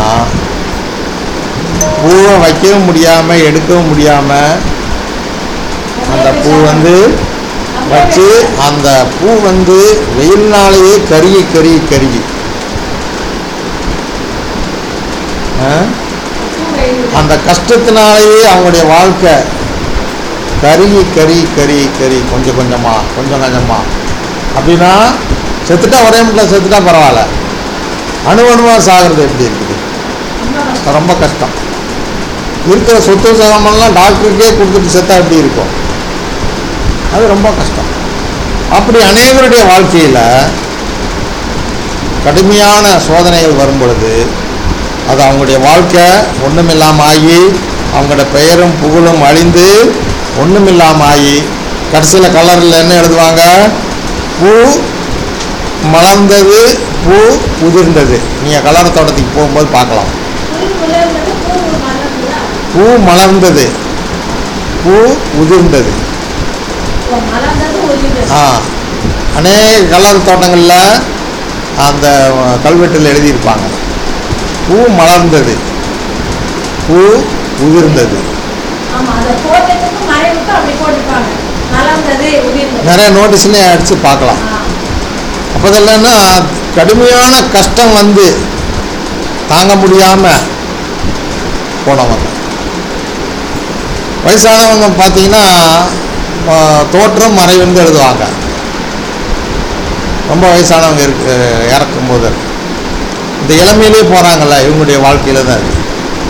பூவை வைக்கவும் முடியாமல் எடுக்கவும் முடியாமல் அந்த பூ வந்து வச்சு அந்த பூ வந்து வெயில்னாலேயே கருகி கருகி கருகி ஆ? அந்த கஷ்டத்தினாலேயே அவங்களுடைய வாழ்க்கை கருகி கறி கறி கறி கொஞ்சம் கொஞ்சமா கொஞ்சம் கொஞ்சமா அப்படின்னா செத்துட்டா ஒரே முட்டில் செத்துட்டா பரவாயில்ல அணு அணுவா சாகிறது எப்படி இருக்குது ரொம்ப கஷ்டம் இருக்கிற சொத்து சகமெல்லாம் டாக்டருக்கே கொடுத்துட்டு செத்தா எப்படி இருக்கும் அது ரொம்ப கஷ்டம் அப்படி அநேகருடைய வாழ்க்கையில் கடுமையான சோதனைகள் வரும் பொழுது அது அவங்களுடைய வாழ்க்கை ஒன்றுமில்லாமல் ஆகி அவங்களோட பெயரும் புகழும் அழிந்து ஒன்றுமில்லாமல் ஆகி கடைசியில் கலரில் என்ன எழுதுவாங்க பூ மலர்ந்தது பூ உதிர்ந்தது நீங்கள் கலர் தோட்டத்துக்கு போகும்போது பார்க்கலாம் புல் உலர்ந்தது பூ மலர்ந்ததா பூ மலர்ந்தது பூ உதிர்ந்தது ஓ, மலர்ந்தது ஒளிந்தது ஆ அநேக கலர் தோட்டங்களில் அந்த கல்வெட்டில் எழுதியிருப்பாங்க பூ மலர்ந்தது பூ உதிர்ந்தது ஆமா அந்த தோட்டத்துக்கு மறைவுக்கு அப்படி போட்டுப்பாங்க மலர்ந்தது உதிர்ந்தது நிறைய நோட்டீஸ்லேயே அடித்து பார்க்கலாம் ஆ, அப்போ இதெல்லாம்னா கடுமையான கஷ்டம் வந்து தாங்க முடியாமல் போனவங்க வயசானவங்க பார்த்தீங்கன்னா ஆ, தோற்றம் மறைவுன்னு எழுதுவாங்க ரொம்ப வயசானவங்க இருக்கு இறக்கும் போது இந்த இளமையிலே போகிறாங்கல்ல இவங்களுடைய வாழ்க்கையில் தான் இருக்கு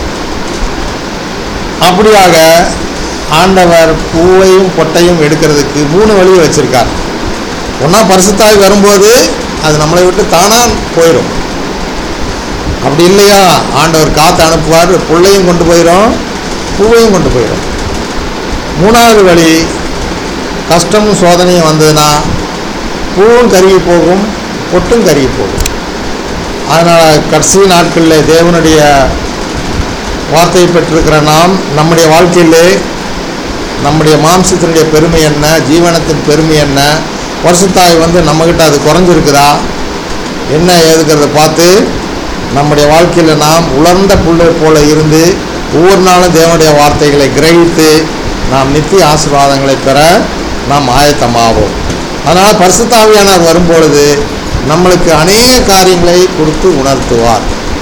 அப்படியாக ஆண்டவர் பூவையும் பொட்டையும் எடுக்கிறதுக்கு மூணு வழியை வச்சுருக்கார் ஒன்றா பரிசுத்தாய் வரும்போது அது நம்மளை விட்டு தானாக போயிடும் அப்படி இல்லையா ஆண்டவர் காற்று அனுப்புவார் புள்ளையும் கொண்டு போயிடும் பூவையும் கொண்டு போயிடும் மூணாவது வழி கஷ்டமும் சோதனையும் வந்ததுன்னா பூவும் கருகி போகும் பொட்டும் கருகி போகும் அதனால் கடைசி நாட்களில் தேவனுடைய வார்த்தையை பெற்றிருக்கிற நாம் நம்முடைய வாழ்க்கையிலே நம்முடைய மாம்சத்தினுடைய பெருமை என்ன ஜீவனத்தின் பெருமை என்ன வருஷத்தாய் வந்து நம்மக்கிட்ட அது குறைஞ்சிருக்குதா என்ன ஏதுக்கிறத பார்த்து நம்முடைய வாழ்க்கையில் நாம் உலர்ந்த புல்லை போல இருந்து ஒவ்வொரு நாளும் தேவனுடைய வார்த்தைகளை கிரகித்து நாம் நித்திய ஆசீர்வாதங்களை பெற நாம் ஆயத்தமாவோம் அதனால் பரிசுத்தாவியானவர் வரும்பொழுது நம்மளுக்கு அநேக காரியங்களை கொடுத்து உணர்த்துவார்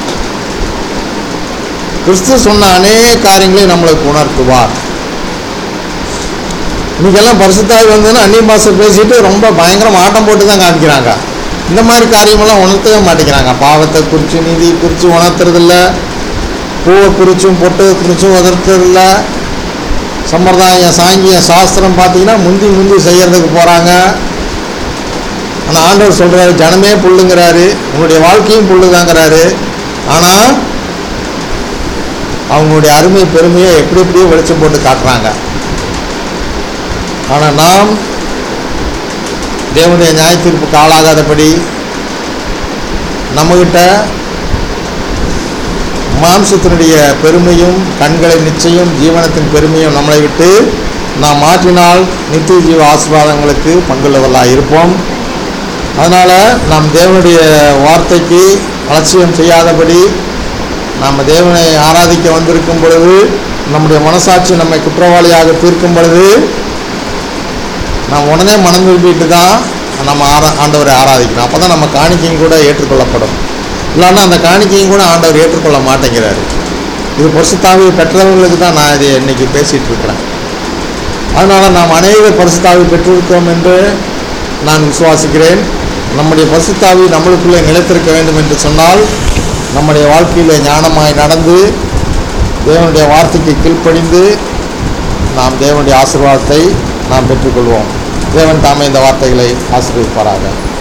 கிறிஸ்து சொன்ன அநேக காரியங்களை நம்மளுக்கு உணர்த்துவார் இன்னைக்கெல்லாம் பரிசுத்தாய் வந்ததுன்னா அந்நிய பாஷை பேசிட்டு ரொம்ப பயங்கரம் ஆட்டம் போட்டு தான் காமிக்கிறாங்க இந்த மாதிரி காரியமெல்லாம் உணர்த்தவே மாட்டேங்கிறாங்க பாவத்தை குறித்து நீதி குறித்து உணர்த்துறதில்ல பூவை குறிச்சும் பொட்டு குறிச்சும் உணர்த்துறதில்ல சம்பிரதாயம் சாங்கிய சாஸ்திரம் பார்த்தீங்கன்னா முந்தி முந்தி செய்யறதுக்கு போகிறாங்க ஆனால் ஆண்டவர் சொல்கிறாரு ஜனமே புல்லுங்கிறாரு உங்களுடைய வாழ்க்கையும் புல்லுதாங்கிறாரு ஆனால் அவங்களுடைய அருமை பெருமையை எப்படி எப்படியோ வெளிச்சம் போட்டு காட்டுறாங்க ஆனால் நாம் தேவனுடைய நியாய தீர்ப்புக்கு ஆளாகாதபடி நம்மகிட்ட மாம்சத்தினுடைய பெருமையும் கண்களின் நிச்சயம் ஜீவனத்தின் பெருமையும் நம்மளை விட்டு நாம் மாற்றினால் நித்திய ஜீவ ஆசீர்வாதங்களுக்கு பங்குள்ளவர்களாக இருப்போம் அதனால் நாம் தேவனுடைய வார்த்தைக்கு அலட்சியம் செய்யாதபடி நாம் தேவனை ஆராதிக்க வந்திருக்கும் பொழுது நம்முடைய மனசாட்சி நம்மை குற்றவாளியாக தீர்க்கும் பொழுது நாம் உடனே மனம் திரும்பிட்டு தான் நம்ம ஆரா ஆண்டவரை ஆராதிக்கணும் அப்போ தான் நம்ம காணிக்கையும் கூட ஏற்றுக்கொள்ளப்படும் இல்லைன்னா அந்த காணிக்கையும் கூட ஆண்டவர் ஏற்றுக்கொள்ள மாட்டேங்கிறாரு இது பரிசுத்தாவி பெற்றவர்களுக்கு தான் நான் இதை இன்னைக்கு பேசிகிட்டு இருக்கிறேன் அதனால் நாம் அநேக பரிசுத்தாவி பெற்றிருக்கோம் என்று நான் விசுவாசிக்கிறேன் நம்முடைய பரிசுத்தாவி நம்மளுக்குள்ளே நிலைத்திருக்க வேண்டும் என்று சொன்னால் நம்முடைய வாழ்க்கையில் ஞானமாய் நடந்து தேவனுடைய வார்த்தைக்கு கீழ்ப்படிந்து நாம் தேவனுடைய ஆசீர்வாதத்தை நாம் பெற்றுக்கொள்வோம் தேவன் தாமே இந்த வார்த்தைகளை ஆசீர்வதிப்பாராக